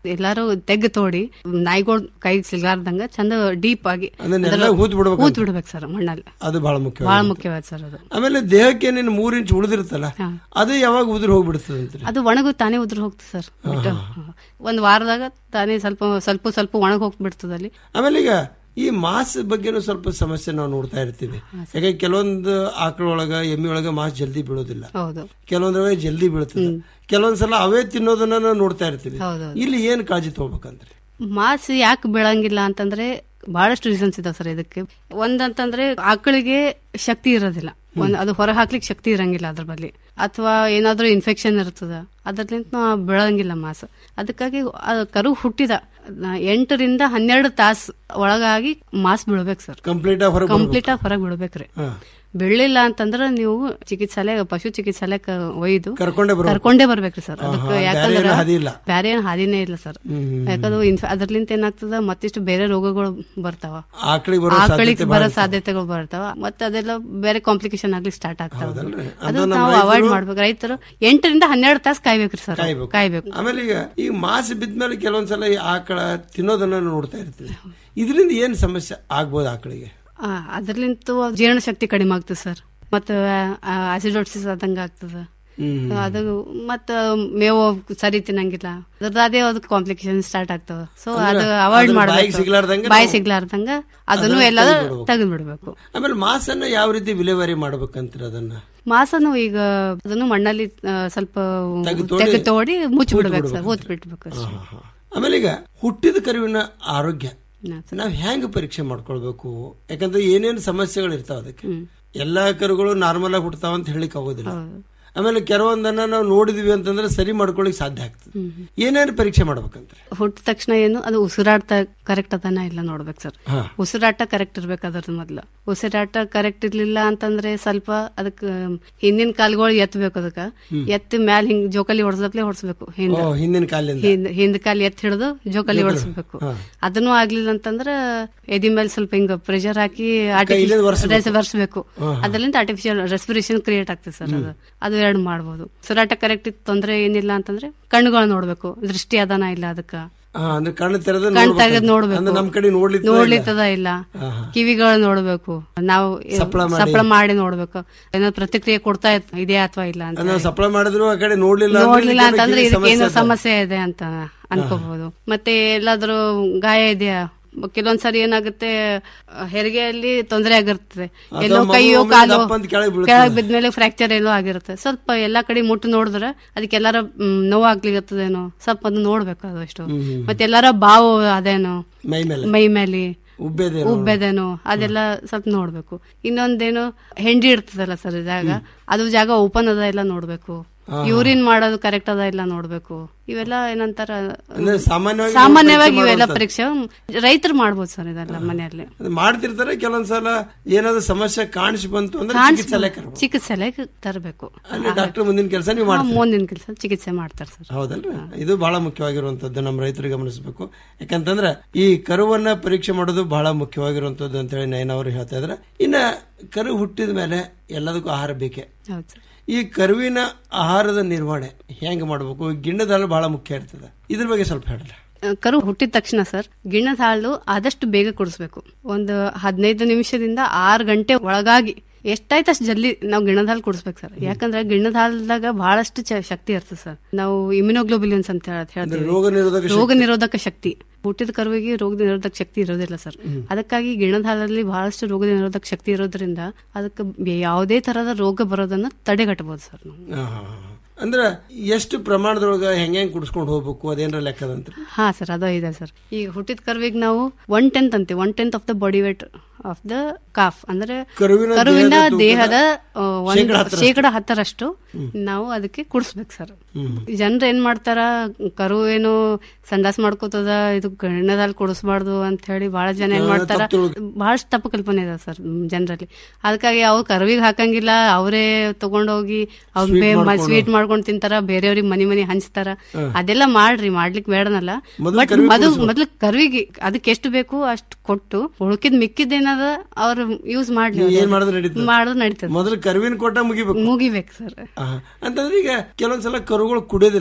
ಎಲ್ಲಾರು ತೆಗ್ ತೋಡಿ ನಾಯಿಗಳು ಕೈ ಸಿಗ್ಲಾರ್ದಂಗ ಚಂದ ಡೀಪ್ ಆಗಿ ಅದನ್ನೆಲ್ಲ ಅದರ- ಹೂತ್ ಬಿಡ್ಬೇಕು ಹೂತ್ ಅಂತ. ಬಿಡ್ಬೇಕು ಸರ್ ಮಣ್ಣಲ್ಲಿ ಅದು ಬಹಳ ಮುಖ್ಯ ಬಹಳ ಮುಖ್ಯವಾದ ಸರ್ ಅದು ಆಮೇಲೆ ದೇಹಕ್ಕೆ ನೀನು ಮೂರ್ ಇಂಚ್ ಉಳಿದಿರುತ್ತಲ್ಲ ಅದು ಯಾವಾಗ ಉದುರು ಹೋಗ್ಬಿಡ್ತದೆ ಅಂತ ಅದು ಒಣಗು ತಾನೇ ಉದುರು ಹೋಗ್ತದೆ ಸರ್ ಬಿಟ್ಟು ಒಂದ್ ವಾರದಾಗ ತಾನೇ ಸ್ವಲ್ಪ ಸ್ವಲ್ಪ ಸ್ವಲ್ಪ ಒಣಗ ಹೋಗ್ಬಿಡ್ತದೆ ಅಲ್ಲಿ ಆಮೇಲೆ ಈಗ ಈ ಮಾಸ್ ಬಗ್ಗೆನೂ ಸ್ವಲ್ಪ ಸಮಸ್ಯೆ ನಾವು ನೋಡ್ತಾ ಇರ್ತೀವಿ ಯಾಕಂದ್ರೆ ಕೆಲವೊಂದು ಆಕಳೊಳಗ ಎಮ್ಮೆ ಒಳಗ ಮಾಸ್ ಜಲ್ದಿ ಬೀಳೋದಿಲ್ಲ ಹೌದು ಕೆಲವೊಂದ್ರೊಳಗೆ ಜಲ್ದಿ ಬೀಳ್ತದೆ ಕೆಲವೊಂದ್ಸಲ ಅವೇ ತಿನ್ನೋದನ್ನ ನಾವು ನೋಡ್ತಾ ಇರ್ತೀವಿ ಹೌದು. ಇಲ್ಲಿ ಏನ್ ಕಾಳಜಿ ತಗೋಬೇಕಂದ್ರೆ ಮಾಸ್ ಯಾಕೆ ಬೆಳಂಗಿಲ್ಲ ಅಂತಂದ್ರೆ ಬಹಳಷ್ಟು ರೀಸನ್ಸ್ ಇದಾವೆ ಸರ್ ಇದಕ್ಕೆ ಒಂದಂತಂದ್ರೆ ಆಕಳಿಗೆ ಶಕ್ತಿ ಇರೋದಿಲ್ಲ ಒಂದ್ ಅದು ಹೊರ ಹಾಕ್ಲಿಕ್ಕೆ ಶಕ್ತಿ ಇರಂಗಿಲ್ಲ ಅದ್ರ ಬಲ್ಲಿ ಅಥವಾ ಏನಾದ್ರೂ ಇನ್ಫೆಕ್ಷನ್ ಇರ್ತದ ಅದ್ರಲಿಂತ ಬೆಳಂಗಿಲ್ಲ ಮಾಸ್ ಅದಕ್ಕಾಗಿ ಆ ಕರು ಹುಟ್ಟಿದ ನ- ಎಂಟರಿಂದ ಹನ್ನೆರಡು ತಾಸು ಒಳಗಾಗಿ ಮಾಸ್ ಬೀಳ್ಬೇಕು ಸರ್ ಕಂಪ್ಲೀಟ್ ಆಗಿ ಹೊರಗೆ ಕಂಪ್ಲೀಟ್ ಆಗಿ ಹೊರಗೆ ಬಿಡ್ಬೇಕ್ರಿ ಬೆಳ್ಳಿಲ್ಲ ಅಂತಂದ್ರ ನೀವು ಚಿಕಿತ್ಸಾಲಯ ಪಶು ಚಿಕಿತ್ಸಾಲಯಕ್ಕೆ ಒಯ್ದು ಕರ್ಕೊಂಡೇ ಬರ್ಬೇಕು. ಕರ್ಕೊಂಡೇ ಬರ್ಬೇಕ್ರಿ ಸರ್ ಆಹಾ, ಅದಕ್ಕೆ ಬ್ಯಾರೆ ಯಾಕಂದ್ರೆ ಏನು ಹಾದಿ ಇಲ್ಲ. ಬ್ಯಾರೆ ಏನ್ ಹಾದಿನೇ ಇಲ್ಲ ಸರ್ ಯಾಕಂದ್ರೆ ಇನ್ಫ- ಅದ್ರಲಿಂತ ಏನಾಗ್ತದ ಮತ್ತಿಷ್ಟು ಬೇರೆ ರೋಗಗಳು ಬರ್ತಾವ ಆಕಳಿಗೆ ಬರೋ ಆಕಳಿಗೆ ಸಾಧ್ಯತೆ ಬರೋ ಭಾಳ ಸಾಧ್ಯತೆಗಳು ಬರ್ತಾವ ಮತ್ತೆ ಅದೆಲ್ಲ ಬೇರೆ ಕಾಂಪ್ಲಿಕೇಶನ್ ಆಗ್ಲಿಕ್ಕೆ ಸ್ಟಾರ್ಟ್ ಆಗ್ತಾವ ಹೌದಲ್ರಿ? ಅದು ಅದು ನಮ್ಮ ನಾವು ಅವಾಯ್ಡ್ ರೈತರು- ಮಾಡ್ಬೇಕು ರೈತರು ಎಂಟರಿಂದ ಹನ್ನೆರಡು ತಾಸು ಕಾಯ್ಬೇಕ್ರಿ ಸರ್ ಕಾಯ್ಬೇಕು ಕಾಯ್ಬೇಕು ಆಮೇಲೆ ಈಗ ಈ ಮಾಸ್ ಬಿದ್ಮೇಲೆ ಕೆಲವೊಂದ್ಸಲ ಈ ಆಕಳ ತಿನ್ನೋದನ್ನ ನೋಡ್ತಾ ಇರ್ತೀವಿ ಇದರಿಂದ ಏನ್ ಸಮಸ್ಯೆ ಆಗ್ಬೋದು ಆಕಳಿಗೆ ಆ, ಅದ್ರಲಿಂತ ಜೀರ್ಣ ಶಕ್ತಿ ಕಡಿಮೆ ಆಗ್ತದೆ ಸರ್ ಮತ್ತೆ ಆಸಿಡೋಸಿಸ್ ಆದಂಗ ಆಗ್ತದ ಹ್ಮ್. ಅದು ಮತ್ತ ಮೇವು ಸರಿ ತಿನ್ನಂಗಿಲ್ಲ ಅದ್ರದೇ ಅದು ಕಾಂಪ್ಲಿಕೇಶನ್ ಸ್ಟಾರ್ಟ್ ಆಗ್ತವ ಸೊ ಅಂದ್ರೆ ಅದು ಅವಾಯ್ಡ್ ಅದನ್ನ ಬಾಯಿಗೆ ಮಾಡ್ಬೇಕು ಸಿಗ್ಲಾರ್ದಂಗೆ ಬಾಯಿ ನಾವು- ಸಿಗ್ಲಾರ್ದಂಗ ಅದನ್ನು ಅದನ್ನ ಎಲ್ಲ ತೆಗ್ದ್ಬಿಡ್ಬೇಕು. ತೆಗೆದು ಬಿಡ್ಬೇಕು ಆಮೇಲೆ ಮಾಸನ್ನ ಯಾವ ರೀತಿ ವಿಲೇವಾರಿ ಮಾಡ್ಬೇಕಂತೀರ ಅದನ್ನ ಮಾಸನು ಈಗ ಅದನ್ನು ಮಣ್ಣಲ್ಲಿ ಆ, ಸ್ವಲ್ಪ ತೆಗ್ದು ತೋಡಿ- ತೆಗೆದು ತೋಡಿ ಮುಚ್ಚಿ ಊತ್ ಬಿಡ್ಬೇಕು ಸರ್ ಬಿಡ್ಬೇಕು. ಊತ್ ಬಿಡ್ಬೇಕು ಅಷ್ಟೇ. ಆಮೇಲೆ ಈಗ ಹುಟ್ಟಿದ ಕರುವಿನ ಆರೋಗ್ಯ ನಾವ್ ಹೆಂಗ್ ಪರೀಕ್ಷೆ ಮಾಡ್ಕೊಳ್ಬೇಕು ಯಾಕಂದ್ರೆ ಏನೇನು ಸಮಸ್ಯೆಗಳು ಇರ್ತಾವ ಅದಕ್ಕೆ ಎಲ್ಲಾ ಕರುಗಳು ನಾರ್ಮಲ್ ಆಗಿ ಹುಟ್ಟತಾವ ಅಂತ ಹೇಳಿಕ್ ಆಗೋದಿಲ್ಲ ಆಮೇಲೆ ಕೆಲವೊಂದನ್ನ ನಾವು ನೋಡಿದ್ವಿ ಅಂತಂದ್ರೆ ಸರಿ ಮಾಡ್ಕೊಳಿಕ್ ಸಾಧ್ಯ ಆಗ್ತದೆ ಏನೇನು ಪರೀಕ್ಷೆ ಮಾಡ್ಬೇಕಂದ್ರೆ ಹುಟ್ಟಿದ ತಕ್ಷಣ ಏನು ಅದು ಉಸಿರಾಟ ಕರೆಕ್ಟ್ ಅದನ್ನ ಇಲ್ಲ ನೋಡ್ಬೇಕು ಸರ್ ಹಾ. ಉಸಿರಾಟ ಕರೆಕ್ಟ್ ಇರ್ಬೇಕು ಅದ್ರದ್ದು ಮೊದ್ಲು ಉಸಿರಾಟ ಕರೆಕ್ಟ್ ಇರ್ಲಿಲ್ಲ ಅಂತಂದ್ರೆ ಸ್ವಲ್ಪ ಅದಕ್ಕ ಹಿಂದಿನ ಕಾಲ್ಗಳು ಎತ್ತಬೇಕು ಅದಕ್ಕ ಹ್ಮ್. ಎತ್ತಿ ಮ್ಯಾಲ ಹಿಂಗ್ ಜೋಕಾಲಿ ಹೊಡ್ಸಪ್ಲೆ ಹೊಡ್ಸ್ಬೇಕು ಹಿಂದ ಓ, ಹಿಂದಿನ ಕಾಲಿಂದ ಹಿಂದ್ ಹಿಂದ್ ಕಾಲ್ ಎತ್ತಿ ಹಿಡಿದು ಜೋಕಾಲಿ ಜೋಕಾಲಿ. ಹೊಡ್ಸ್ಬೇಕು ಹಾ. ಅದನ್ನು ಆಗ್ಲಿಲ್ಲ ಅಂತಂದ್ರ ಎದಿ ಮೇಲೆ ಸ್ವಲ್ಪ ಹಿಂಗ ಪ್ರೆಷರ್ ಹಾಕಿ ಕೈಲಿಂದ ಒರ್ಸ್ಬೇಕು. ಬರ್ಸ್ಬೇಕು ಹಾ, ಹಾ. ಅದರಿಂದ ಆರ್ಟಿಫಿಷಿಯಲ್ ರೆಸ್ಪಿರೇಷನ್ ಕ್ರಿಯೇಟ್ ಆಗ್ತದೆ ಸರ್ ಅದು ಅದು ಎರಡು ಮಾಡ್ಬೋದು ಉಸಿರಾಟ ಕರೆಕ್ಟ್ ಇತ್ತು ತೊಂದ್ರೆ ಏನಿಲ್ಲ ಅಂತಂದ್ರೆ ಕಣ್ಣುಗಳು ನೋಡ್ಬೇಕು ದೃಷ್ಟಿ ಅದಾನ ಇಲ್ಲ ಅದಕ್ಕ ಆ, ಅಂದ್ರೆ ಕಣ್ಣು ತೆರೆದ ಕಣ್ ತೆಗೆದ್ ನೋಡ್ಬೇಕು ಅಂದ್ರೆ ನಮ್ ಕಡೆ ನೋಡ್ಲಿಕ್ಕೆ ನೋಡ್ಲಿತ್ತದ ಇಲ್ಲ ಕಿವಿಗಳು ನೋಡ್ಬೇಕು ನಾವು ಸಪ್ಳ ಮಾಡಿ. ಸಪ್ಳ ಮಾಡಿ ನೋಡ್ಬೇಕು ಏನಾದ್ರು ಪ್ರತಿಕ್ರಿಯೆ ಕೊಡ್ತಾ ಇತ್- ಇದೆಯಾ ಅಥವಾ ಇಲ್ಲ ಅಂತ ನಾವು ಸಪ್ಲೈ ಮಾಡಿದ್ರು ಆ ಕಡೆ ನೋಡ್ಲಿಲ್ಲ ಅಂದ್ರೆ ನೋಡ್ಲಿಲ್ಲ ಇದಕ್ಕೆ ಅಂತಂದ್ರೆ ಕಿವಿ ಇದಕ್ಕೆ ಏನೋ ಸಮಸ್ಯೆ ಸಮಸ್ಯೆ ಇದೆ ಅಂತ ಅನ್ಕೋಬಹುದು ಮತ್ತೆ ಎಲ್ಲಾದ್ರೂ ಗಾಯ ಇದೆಯಾ ಕೆಲವೊಂದ್ಸರಿ ಏನಾಗುತ್ತೆ ಆ, ಹೆರಿಗೆಯಲ್ಲಿ ತೊಂದರೆ ಆಗಿರ್ತದೆ ಅಥವಾ ಎಲ್ಲೋ ಮಗು ಕೈಯೋ ಒಮ್ಮೆ ಕಾಲು ದಪ್ಪ ಅಂತ ಕೆಳಗ್ ಬೀಳ್ತದೆ. ಕೆಳಗ್ ಬಿದ್ಮೇಲೆ ಫ್ರಾಕ್ಚರ್ ಏನೋ ಆಗಿರುತ್ತೆ ಸ್ವಲ್ಪ ಎಲ್ಲಾ ಕಡೆ ಮುಟ್ಟು ನೋಡಿದ್ರೆ ಅದಕ್ಕೆ ಎಲ್ಲಾರ ನೋವಾಗ್ಲಿಗತ್ತದೇನೋ ಸ್ವಲ್ಪ ಅದು ನೋಡ್ಬೇಕು ಅದು ಅಷ್ಟು ಹ್ಮ್, ಹ್ಮ್. ಮತ್ತೆ ಎಲ್ಲಾರ ಬಾವು ಅದೇನೋ ಮೈ ಮೇಲೆ ಮೈ ಮೇಲೆ ಉಬ್ಬೆದೇನೋ. ಉಬ್ಬೆದೇನೋ ಅದೆಲ್ಲ ಸ್ವಲ್ಪ ನೋಡ್ಬೇಕು ಇನ್ನೊಂದೇನು ಹೆಂಡಿ ಇರ್ತದಲ್ಲ ಸರ್ ಜಾಗ ಅದು ಜಾಗ ಓಪನ್ ಅದ ಇಲ್ಲ ನೋಡ್ಬೇಕು ಹಾ. ಯೂರಿನ್ ಮಾಡೋದು ಕರೆಕ್ಟ್ ಅದ ಇಲ್ಲ ನೋಡ್ಬೇಕು ಇವೆಲ್ಲ ಏನಂತಾರ ಅಂದ್ರೆ ಸಾಮಾನ್ಯವಾಗಿ ಸಾಮಾನ್ಯವಾಗಿ ಪರೀಕ್ಷೆ ಇವೆಲ್ಲ ಮಾಡುವಂಥದ್ದು. ಪರೀಕ್ಷೆ ರೈತರು ಮಾಡ್ಬೋದು ಸರ್ ಇದೆಲ್ಲ ಮನೆಯಲ್ಲಿ ಅದು ಮಾಡ್ತಿರ್ತಾರೆ ಕೆಲವೊಂದ್ಸಲ ಏನಾದ್ರು ಸಮಸ್ಯೆ ಕಾಣಿಸಿ ಬಂತು ಅಂದ್ರೆ ಚಿಕಿತ್ಸೆ ಕರ್ಬೋದು ಚಿಕಿತ್ಸೆಲೆ ತರಬೇಕು ಅಲ್ಲಿ ಡಾಕ್ಟರ್ ಮುಂದಿನ ಕೆಲಸ ನೀವು ಮಾಡ್ತೀರಿ ಮುಂದಿನ ಕೆಲಸ ಚಿಕಿತ್ಸೆ ಮಾಡ್ತಾರೆ ಸರ್ ಹೌದಲ್ರಿ ಇದು ಬಹಳ ಮುಖ್ಯವಾಗಿರುವಂತದ್ದು ನಮ್ಮ ರೈತರಿಗೆ ಗಮನಿಸಬೇಕು ಯಾಕಂತಂದ್ರೆ ಈ ಕರುವನ್ನ ಪರೀಕ್ಷೆ ಮಾಡೋದು ಬಹಳ ಮುಖ್ಯವಾಗಿರುವಂತದ್ದು ಅಂತ ಹೇಳಿ ನಯನ ಅವರು ಹೇಳ್ತಾ ಇದ್ರೆ ಇನ್ನ ಕರು ಹುಟ್ಟಿದ ಮೇಲೆ ಎಲ್ಲದಕ್ಕೂ ಆಹಾರ ಬೇಕೇ ಹೌದು ಸರ್ ಈ ಕರುವಿನ ಆಹಾರದ ನಿರ್ವಹಣೆ ಹೆಂಗ್ ಮಾಡ್ಬೇಕು ಗಿಣ್ಣದ ಹಾಲು ಬಹಳ ಮುಖ್ಯ ಇರ್ತದೆ ಇದ್ರ ಬಗ್ಗೆ ಸ್ವಲ್ಪ ಹೇಳಲ್ಲ ಕರು ಹುಟ್ಟಿದ ತಕ್ಷಣ ಸರ್ ಗಿಣ್ಣದ ಹಾಲು ಆದಷ್ಟು ಬೇಗ ಕುಡಿಸ್ಬೇಕು ಒಂದು ಹದಿನೈದು ನಿಮಿಷದಿಂದ ಆರು ಗಂಟೆ ಒಳಗಾಗಿ ಎಷ್ಟಾಯ್ತು ಅಷ್ಟು ಜಲ್ದಿ ನಾವು ಗಿಣ್ಣದ ಹಾಲು ಕುಡಿಸ್ಬೇಕು ಸರ್ ಯಾಕಂದ್ರೆ ಗಿಣ್ಣದ ಹಾಲ್ದಾಗ ಬಹಳಷ್ಟು ಚ- ಶಕ್ತಿ ಇರ್ತದೆ ಸರ್ ನಾವು ಇಮ್ಯುನೋಗ್ಲೋಬಿಲಿಯನ್ಸ್ ಅಂತ ಹೇಳತ್ ಹೇಳ್ತೀವಿ ರೋಗ ನಿರೋಧಕ ಶಕ್ತಿ. ರೋಗ ನಿರೋಧಕ ಶಕ್ತಿ ಹುಟ್ಟಿದ ಕರುವಿಗೆ ರೋಗ ನಿರೋಧಕ ಶಕ್ತಿ ಇರೋದಿಲ್ಲ ಸರ್ ಅದಕ್ಕಾಗಿ ಗಿಣ್ಣದ ಹಾಲಲ್ಲಿ ಬಹಳಷ್ಟು ರೋಗ ನಿರೋಧಕ ಶಕ್ತಿ ಇರೋದ್ರಿಂದ ಅದಕ್ಕೆ ಬೆ- ಯಾವುದೇ ತರಹದ ರೋಗ ಬರೋದನ್ನ ತಡೆಗಟ್ಟಬಹುದು ಸರ್ ನಾವು ಹಾ, ಹಾ, ಹಾ. ಅಂದ್ರ ಎಷ್ಟು ಪ್ರಮಾಣದೊಳಗ ಹೆಂಗ್ ಹೆಂಗ್ ಕುಡಿಸ್ಕೊಂಡು ಹೋಗ್ಬೇಕು ಅದೇನ್ರ ಲೆಕ್ಕದಂತ್ರಿ ಹಾ ಸರ್ ಅದು ಇದೆ ಸರ್ ಈಗ ಹುಟ್ಟಿದ ಕರುವಿಗೆ ನಾವು ಒನ್ ಟೆಂತ್ ಅಂತೀವಿ one tenth of the body weight of the calf ಅಂದ್ರೆ ಕರುವಿನ ಕರುವಿನ ದೇಹದ ದೇಹದ ತೂಕದ ಆ, ಒಂದು ಶೇಕಡ ಹತ್ತರಷ್ಟು. ಶೇಕಡ ಹತ್ತರಷ್ಟು ನಾವು ಅದಕ್ಕೆ ಕುಡಿಸ್ಬೇಕು ಸರ್ ಜನರು ಏನ್ ಮಾಡ್ತಾರ ಕರು ಏನು ಸಂಡಾಸ್ ಮಾಡ್ಕೋತದ ಇದು ಗಣ್ಣದ ಹಾಲು ಕುಡಿಸ್ಬಾರ್ದು ಅಂತ ಹೇಳಿ ಬಹಳ ಜನ ಏನ್ ಆ, ಮಾಡ್ತಾರ ತಪ್ಪು ತಿಳ್ಕೊ- ಬಹಳಷ್ಟು ತಪ್ಪು ಕಲ್ಪನೆ ಇದೆ ಸರ್ ಜನರಲ್ಲಿ ಅದಕ್ಕಾಗಿ ಅವ್ರು ಕರುವಿಗೆ ಹಾಕಂಗಿಲ್ಲ ಅವರೇ ತಗೊಂಡೋಗಿ Sweet ಮಾಡ್ಕೊಂಡು. ಸ್ವೀಟ್ ಮಾಡ್ಕೊಂಡು ತಿಂತಾರ ಬೇರೆಯವ್ರಿಗೆ ಮನಿ ಮನಿ ಹಂಚ್ತಾರ ಹಾ. ಅದೆಲ್ಲ ಮಾಡ್ರಿ ಮಾಡ್ಲಿಕ್ಕೆ ಬೇಡನಲ್ಲ ಮೊದ್ಲು ಬಟ್ ಕರುವಿಗೆ ಮೊದಲು ಕುಡ್ಸ್ಬೇಕು. ಮೊದ್ಲು ಕರುವಿಗೆ ಅದಕ್ಕೆ ಎಷ್ಟು ಬೇಕು ಅಷ್ಟು ಕೊಟ್ಟು ಉಳ್ಕಿದ್ ಮಿಕ್ಕಿದ್ದೇನದ ಅವ್ರು ಯೂಸ್ ಮಾಡ್ಲಿ ನೀವು ಏನ್ ಅದು. ಮಾಡಿದ್ರೆ ನಡೀತದೆ? ಮಾಡೋದು ನಡೀತದೆ ಮೊದಲು ಕರುವಿನ ಕೊಟ್ಟ ಮುಗಿಬೇಕು ಮುಗಿಬೇಕು ಸರ್ ಆಹಾ. ಅಂತಂದ್ರೆ ಈಗ ಕೆಲವೊಂದ್ಸಲ ಕರುಗಳು ಕುಡಿಯೋದಿಲ್ಲ ಹಾಲು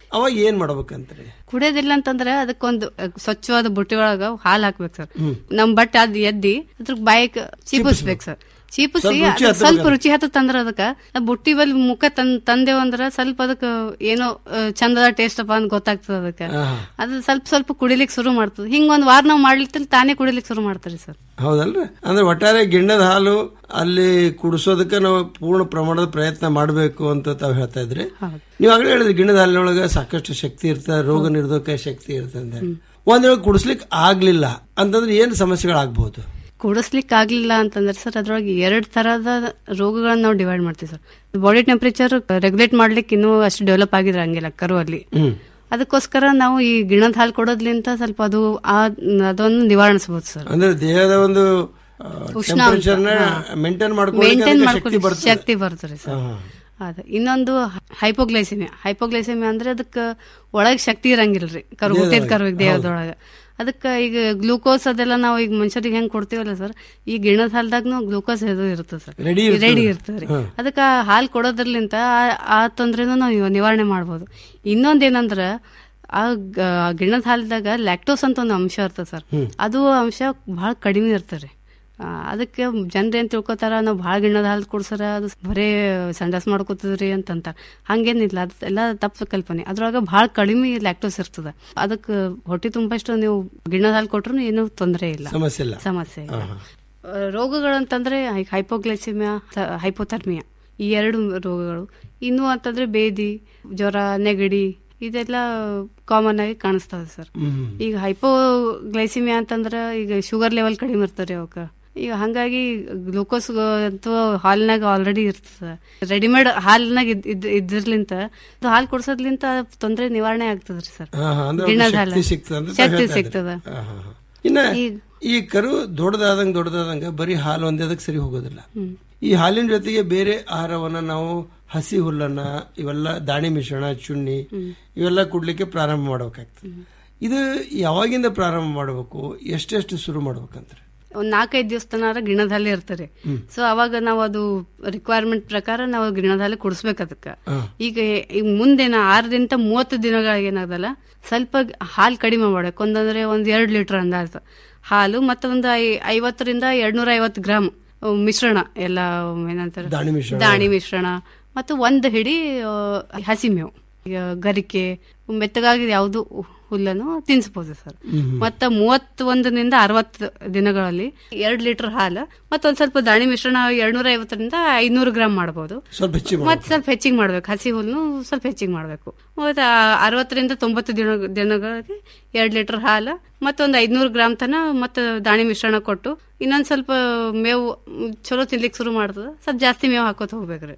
ಅವಾಗ ಏನ್ ಮಾಡ್ಬೇಕಂತ್ರಿ ಕುಡಿಯೋದಿಲ್ಲ ಅಂತಂದ್ರೆ ಅದಕ್ಕೊಂದು ಅಹ್, ಸ್ವಚ್ಛವಾದ ಬುಟ್ಟಿ ಒಳಗ ಹಾಲು ಹಾಕ್ಬೇಕು ಸರ್ ಹ್ಮ್. ನಮ್ ಬಟ್ಟೆ ಅದ್ ಎದ್ದಿ ಅದ್ರ ಬಾಯಿಗೆ ಚೀಪಿಸ್ಬೇಕು ಸರ್ ಚೀಪಿಸಿ ಸ್ವಲ್ಪ ರುಚಿ ಅದಕ್ಕೆ ಸ್ವಲ್ಪ ಹತ್ತಬೇಕಲ್ಲ? ರುಚಿ ಹತ್ತಂದ್ರ ಅದಕ್ಕ ಆ ಬುಟ್ಟಿ ಬಲ್ ಮುಖ ತಂದ್ ತಂದೇವ್ ಅಂದ್ರ ಸ್ವಲ್ಪ ಅದಕ್ಕ ಏನೋ ಅಹ್, ಚಂದದ ಟೇಸ್ಟ್ ಅಪ್ಪ ಅಂತ ಗೊತ್ತಾಗ್ತದ ಅದಕ್ಕ ಆಹಾ. ಅದು ಸ್ವಲ್ಪ ಸ್ವಲ್ಪ ಕುಡಿಲಿಕ್ ಶುರು ಮಾಡ್ತದ ಹಿಂಗ್ ಒಂದ್ ವಾರ ನಾವ್ ಮಾಡ್ಲಿತ್ತಿಲ್ಲ ತಾನೇ ಕುಡಿಲಿಕ್ ಶುರು ಮಾಡ್ತಾರೆ ಸರ್ ಹೌದಲ್ರಿ ಅಂದ್ರೆ ಒಟ್ಟಾರೆ ಗಿಣ್ಣದ ಹಾಲು ಅಲ್ಲಿ ಕುಡಿಸೋದಕ್ಕೆ ನಾವು ಪೂರ್ಣ ಪ್ರಮಾಣದ ಪ್ರಯತ್ನ ಮಾಡಬೇಕು ಅಂತ ತಾವು ಹೇಳ್ತಾ ಇದ್ರಿ ನೀವು ಆಗಲೇ ಹೇಳಿದ್ರಿ ಗಿಣ್ಣದ ಹಾಲಿನೊಳಗೆ ಸಾಕಷ್ಟು ಶಕ್ತಿ ಇರ್ತದೆ ರೋಗ ನಿರೋಧಕ ಶಕ್ತಿ ಇರ್ತದೆ ಅಂತ ಹೇಳಿ. ಒಂದ್ ವೇಳೆ ಕುಡಿಸ್ಲಿಕ್ಕೆ ಆಗ್ಲಿಲ್ಲ ಅಂತಂದ್ರೆ ಏನ್ ಸಮಸ್ಯೆಗಳಾಗಬಹುದು ಕುಡಿಸ್ಲಿಕ್ ಆಗ್ಲಿಲ್ಲ ಅಂತಂದ್ರೆ ಸರ್ ಅದ್ರೊಳಗೆ ಎರಡ್ ತರದ ರೋಗಗಳನ್ನ ನಾವು ಡಿವೈಡ್ ಮಾಡ್ತೀವಿ ಸರ್ ಬಾಡಿ ಟೆಂಪರೇಚರ್ ರೆಗ್ಯುಲೇಟ್ ಮಾಡ್ಲಿಕ್ಕೆ ಇನ್ನೂ ಅಷ್ಟು ಡೆವಲಪ್ ಆಗಿದ್ರೆ ಹಂಗಿಲ್ಲ ಕರು ಅಲ್ಲಿ ಹ್ಮ್ ಅದಕ್ಕೋಸ್ಕರ ನಾವು ಈ ಗಿಣದ ಹಾಲು ಕೊಡೋದ್ಲಿಂತ ಸ್ವಲ್ಪ ಅದು ಆ ಅದನ್ನು ನಿವಾರಿಸಬಹುದು ಸರ್ ಅಂದ್ರೆ ದೇಹದ ಒಂದು ಉಷ್ಣಾಂಶ, ಟೆಂಪರೇಚರ್ ಹಾ. ಮೇಂಟೈನ್ ಮೇಂಟೈನ್ ಮಾಡ್ಕೊಳ್ಳಿಕ್ಕೆ ಶಕ್ತಿ ಮಾಡ್ಕೊಳ್ಳಿ ಬರ್ತದೆ ಶಕ್ತಿ ಬರ್ತದೆ ಸರ್ ಅದ ಇನ್ನೊಂದು ಹೈಪೋಗ್ಲೈಸಿಮಿಯಾ ಹೈಪೋಗ್ಲೈಸಿಮಿಯಾ ಅಂದ್ರೆ ಅದಕ್ಕೆ ಒಳಗ್ ಶಕ್ತಿ ಇರಂಗಿಲ್ರಿ ಕರು ಹುಟ್ಟಿದ ದೇಹದೊಳಗೆ. ಕರುವಿಗೆ ದೇಹದೊಳಗ ಅದಕ್ಕೆ ಈಗ ಗ್ಲೂಕೋಸ್ ಅದೆಲ್ಲ ನಾವು ಈಗ ಮನುಷ್ಯರಿಗೆ ಹೆಂಗ್ ಕೊಡ್ತೀವಲ್ಲ ಸರ್ ಈ ಗಿಣದ ಹಾಲ್ದಾಗ್ನು ಗ್ಲೂಕೋಸ್ ಇದು ಇರ್ತದೆ ಸರ್ Ready ಇರ್ತದೆ. ರೆಡಿ ಇರ್ತದೆ ಹಾ. ಅದಕ್ಕೆ ಹಾಲು ಕೊಡೋದ್ರಲಿಂತ ಆ- ಆ ತೊಂದ್ರೆನೂ ನಾವು ನಿವಾರಣೆ ಮಾಡ್ಬೋದು ಇನ್ನೊಂದೇನಂದ್ರ ಆ ಗ- ಗಿಣ್ಣದ ಹಾಲದಾಗ ಲ್ಯಾಕ್ಟೋಸ್ ಅಂತ ಒಂದು ಅಂಶ ಇರ್ತದೆ ಸರ್ ಹ್ಮ್. ಅದು ಅಂಶ ಬಹಳ ಕಡಿಮೆ ಇರ್ತದೆ ಆ, ಅದಕ್ಕೆ ಜನರು ಏನ್ ತಿಳ್ಕೊತಾರ ನಾವು ಭಾಳ ಗಿಣ್ಣದ ಹಾಲು ಕುಡ್ಸರ ಅದು ಬರೇ ಸಂಡಾಸ್ ಮಾಡ್ಕೋತದ್ರಿ ಅಂತಂತಾರ ಹಂಗೇನಿಲ್ಲ ಅದು ಎಲ್ಲ ತಪ್ಪು ಕಲ್ಪನೆ ಅದ್ರೊಳಗ ಭಾಳ ಕಡಿಮೆ ಲ್ಯಾಕ್ಟೋಸ್ ಇರ್ತದ ಅದಕ್ಕೆ ಹೊಟ್ಟೆ ತುಂಬಷ್ಟು ನೀವು ಗಿಣ್ಣದ ಹಾಲು ಕೊಟ್ರು ಏನೂ ತೊಂದರೆ ಇಲ್ಲ ಸಮಸ್ಯೆ ಇಲ್ಲ. ಸಮಸ್ಯೆ ಇಲ್ಲ ಆಹಾ. ಆ, ರೋಗಗಳಂತಂದ್ರೆ ಹೈಪೋಗ್ಲೈಸಿಮಿಯಾ ಹೈಪೋಥರ್ಮಿಯಾ ಈ ಎರಡು ರೋಗಗಳು ಇನ್ನು ಅಂತಂದ್ರೆ ಬೇದಿ ಜ್ವರ ನೆಗಡಿ ಇದೆಲ್ಲ ಕಾಮನ್ ಆಗಿ ಕಾಣಿಸ್ತದೆ ಸರ್ ಹ್ಮ್. ಈಗ ಹೈಪೋಗ್ಲೈಸಿಮಿಯಾ ಅಂತಂದ್ರೆ ಈಗ ಶುಗರ್ ಲೆವೆಲ್ ಕಡಿಮೆ ಇರ್ತಾರೆ ಅವಕ್ಕ ಈಗ ಹಂಗಾಗಿ ಗ್ಲೂಕೋಸ್ ಅಂತೂ ಹಾಲಿನಾಗ ಆಲ್ರೆಡಿ ಇರ್ತದೆ ರೆಡಿಮೇಡ್ ಹಾಲಿನಾಗ ಇದ್ ಇದ್- ಇದ್ರಲಿಂತ ಅದು ಹಾಲು ಕುಡ್ಸೋದ್ಲಿಂತ ತೊಂದರೆ ನಿವಾರಣೆ ಆಗ್ತದ್ರಿ ಸರ್ ಹಾ, ಹಾ, ಅಂದ್ರೆ ಗಿಣ್ಣದ ಶಕ್ತಿ ಹಾಲು. ಸಿಗ್ತದೆ ಅಂತ ತಾವ್ ಶಕ್ತಿ ಹೇಳ್ತಾ ಇದ್ದೀರಿ. ಸಿಗ್ತದ ಹಾ, ಹಾ, ಹಾ. ಇನ್ನ ಈ ಕರು ದೊಡ್ಡದಾದಂಗ ದೊಡ್ಡದಾದಂಗ ಬರೀ ಹಾಲು ಒಂದೇ ಅದಕ್ಕೆ ಸರಿ ಹೋಗೋದಿಲ್ಲ ಹ್ಮ್. ಈ ಹಾಲಿನ ಜೊತೆಗೆ ಬೇರೆ ಆಹಾರವನ್ನ ನಾವು ಹಸಿ ಹುಲ್ಲನ್ನ ಇವೆಲ್ಲ ದಾಣಿ ಮಿಶ್ರಣ ಚುಣ್ಣಿ ಇವೆಲ್ಲ ಕುಡ್ಲಿಕ್ಕೆ ಪ್ರಾರಂಭ ಮಾಡ್ಬೇಕಾಗ್ತದೆ ಇದು ಯಾವಾಗಿಂದ ಪ್ರಾರಂಭ ಮಾಡಬೇಕು ಎಷ್ಟೆಷ್ಟು ಶುರು ಮಾಡ್ಬೇಕಂತ ಒಂದ್ ನಾಲ್ಕೈದು ದಿವಸ ತನಕ ಗಿಣದ ಹಾಲು ಇರ್ತಾರೆ ಹ್ಮ್. ಸೊ ಅವಾಗ ನಾವು ಅದು ರಿಕ್ವೈರ್ಮೆಂಟ್ ಪ್ರಕಾರ ನಾವು ಗಿಣದ ಹಾಲು ಕುಡಿಸ್ಬೇಕು ಅದಕ್ಕೆ ಹಾ. ಈಗ ಈಗ ಮುಂದಿನ ಆರರಿಂದ ಮೂವತ್ತು ದಿನಗಳಿಗೆ ಏನಾಗಲ್ಲ ಸ್ವಲ್ಪ ಹಾಲು ಕಡಿಮೆ ಮಾಡ್ಬೇಕು ಒಂದಂದ್ರೆ ಒಂದ್ ಎರಡ್ ಲೀಟರ್ ಅಂದಾಜು ಹಾಲು ಮತ್ತೊಂದು ಐ- ಐವತ್ತರಿಂದ ಎರಡ್ನೂರ ಐವತ್ತು ಗ್ರಾಮ್ ಅಹ್, ಮಿಶ್ರಣ ಎಲ್ಲ ಏನಂತಾರೆ ದಾಣಿ ಮಿಶ್ರಣ. ದಾಣಿ ಮಿಶ್ರಣ ಮತ್ತು ಒಂದು ಹಿಡಿ ಅಹ್, ಹಸಿ ಮೇವು ಈಗ ಗರಿಕೆ ಮೆತ್ತಗಾಗಿ ಯಾವುದು ಹುಲ್ಲನ್ನು ತಿನ್ಸ್ಬೋದು ಸರ್ ಹ್ಮ್. ಮತ್ತ ಮೂವತ್ತೊಂದರಿಂದ ಅರವತ್ತು ದಿನಗಳಲ್ಲಿ ಎರಡ್ ಲೀಟರ್ ಹಾಲು ಮತ್ತೊಂದ್ ಸ್ವಲ್ಪ ದಾಣಿ ಮಿಶ್ರಣ ಎರಡ್ನೂರ ಐವತ್ತರಿಂದ ಐನೂರು ಗ್ರಾಮ್ ಮಾಡಬಹುದು ಸ್ವಲ್ಪ ಹೆಚ್ಚಿಗೆ ಮತ್ತೆ ಸ್ವಲ್ಪ ಹೆಚ್ಚಿಗೆ ಮಾಡ್ಬೇಕು ಹಸಿ ಹುಲ್ಲು ಸ್ವಲ್ಪ ಹೆಚ್ಚಿಗೆ ಮಾಡ್ಬೇಕು ಮತ್ತೆ ಆ ಅರವತ್ತರಿಂದ ತೊಂಬತ್ತು ದಿನ ದಿನಗಳಿಗೆ ಎರಡ್ ಲೀಟರ್ ಹಾಲು ಮತ್ತೊಂದು ಐದ್ನೂರು ಗ್ರಾಮ್ ತನ ಮತ್ತೆ ದಾಣಿ ಮಿಶ್ರಣ ಕೊಟ್ಟು ಇನ್ನೊಂದ್ ಸ್ವಲ್ಪ ಮೇವು ಮ್, ಚಲೋ ತಿನ್ಲಿಕ್ಕೆ ಶುರು ಮಾಡ್ತದ ಸ್ವಲ್ಪ ಜಾಸ್ತಿ ಮೇವು ಹಾಕೋತ ಹೋಗ್ಬೇಕ್ರಿ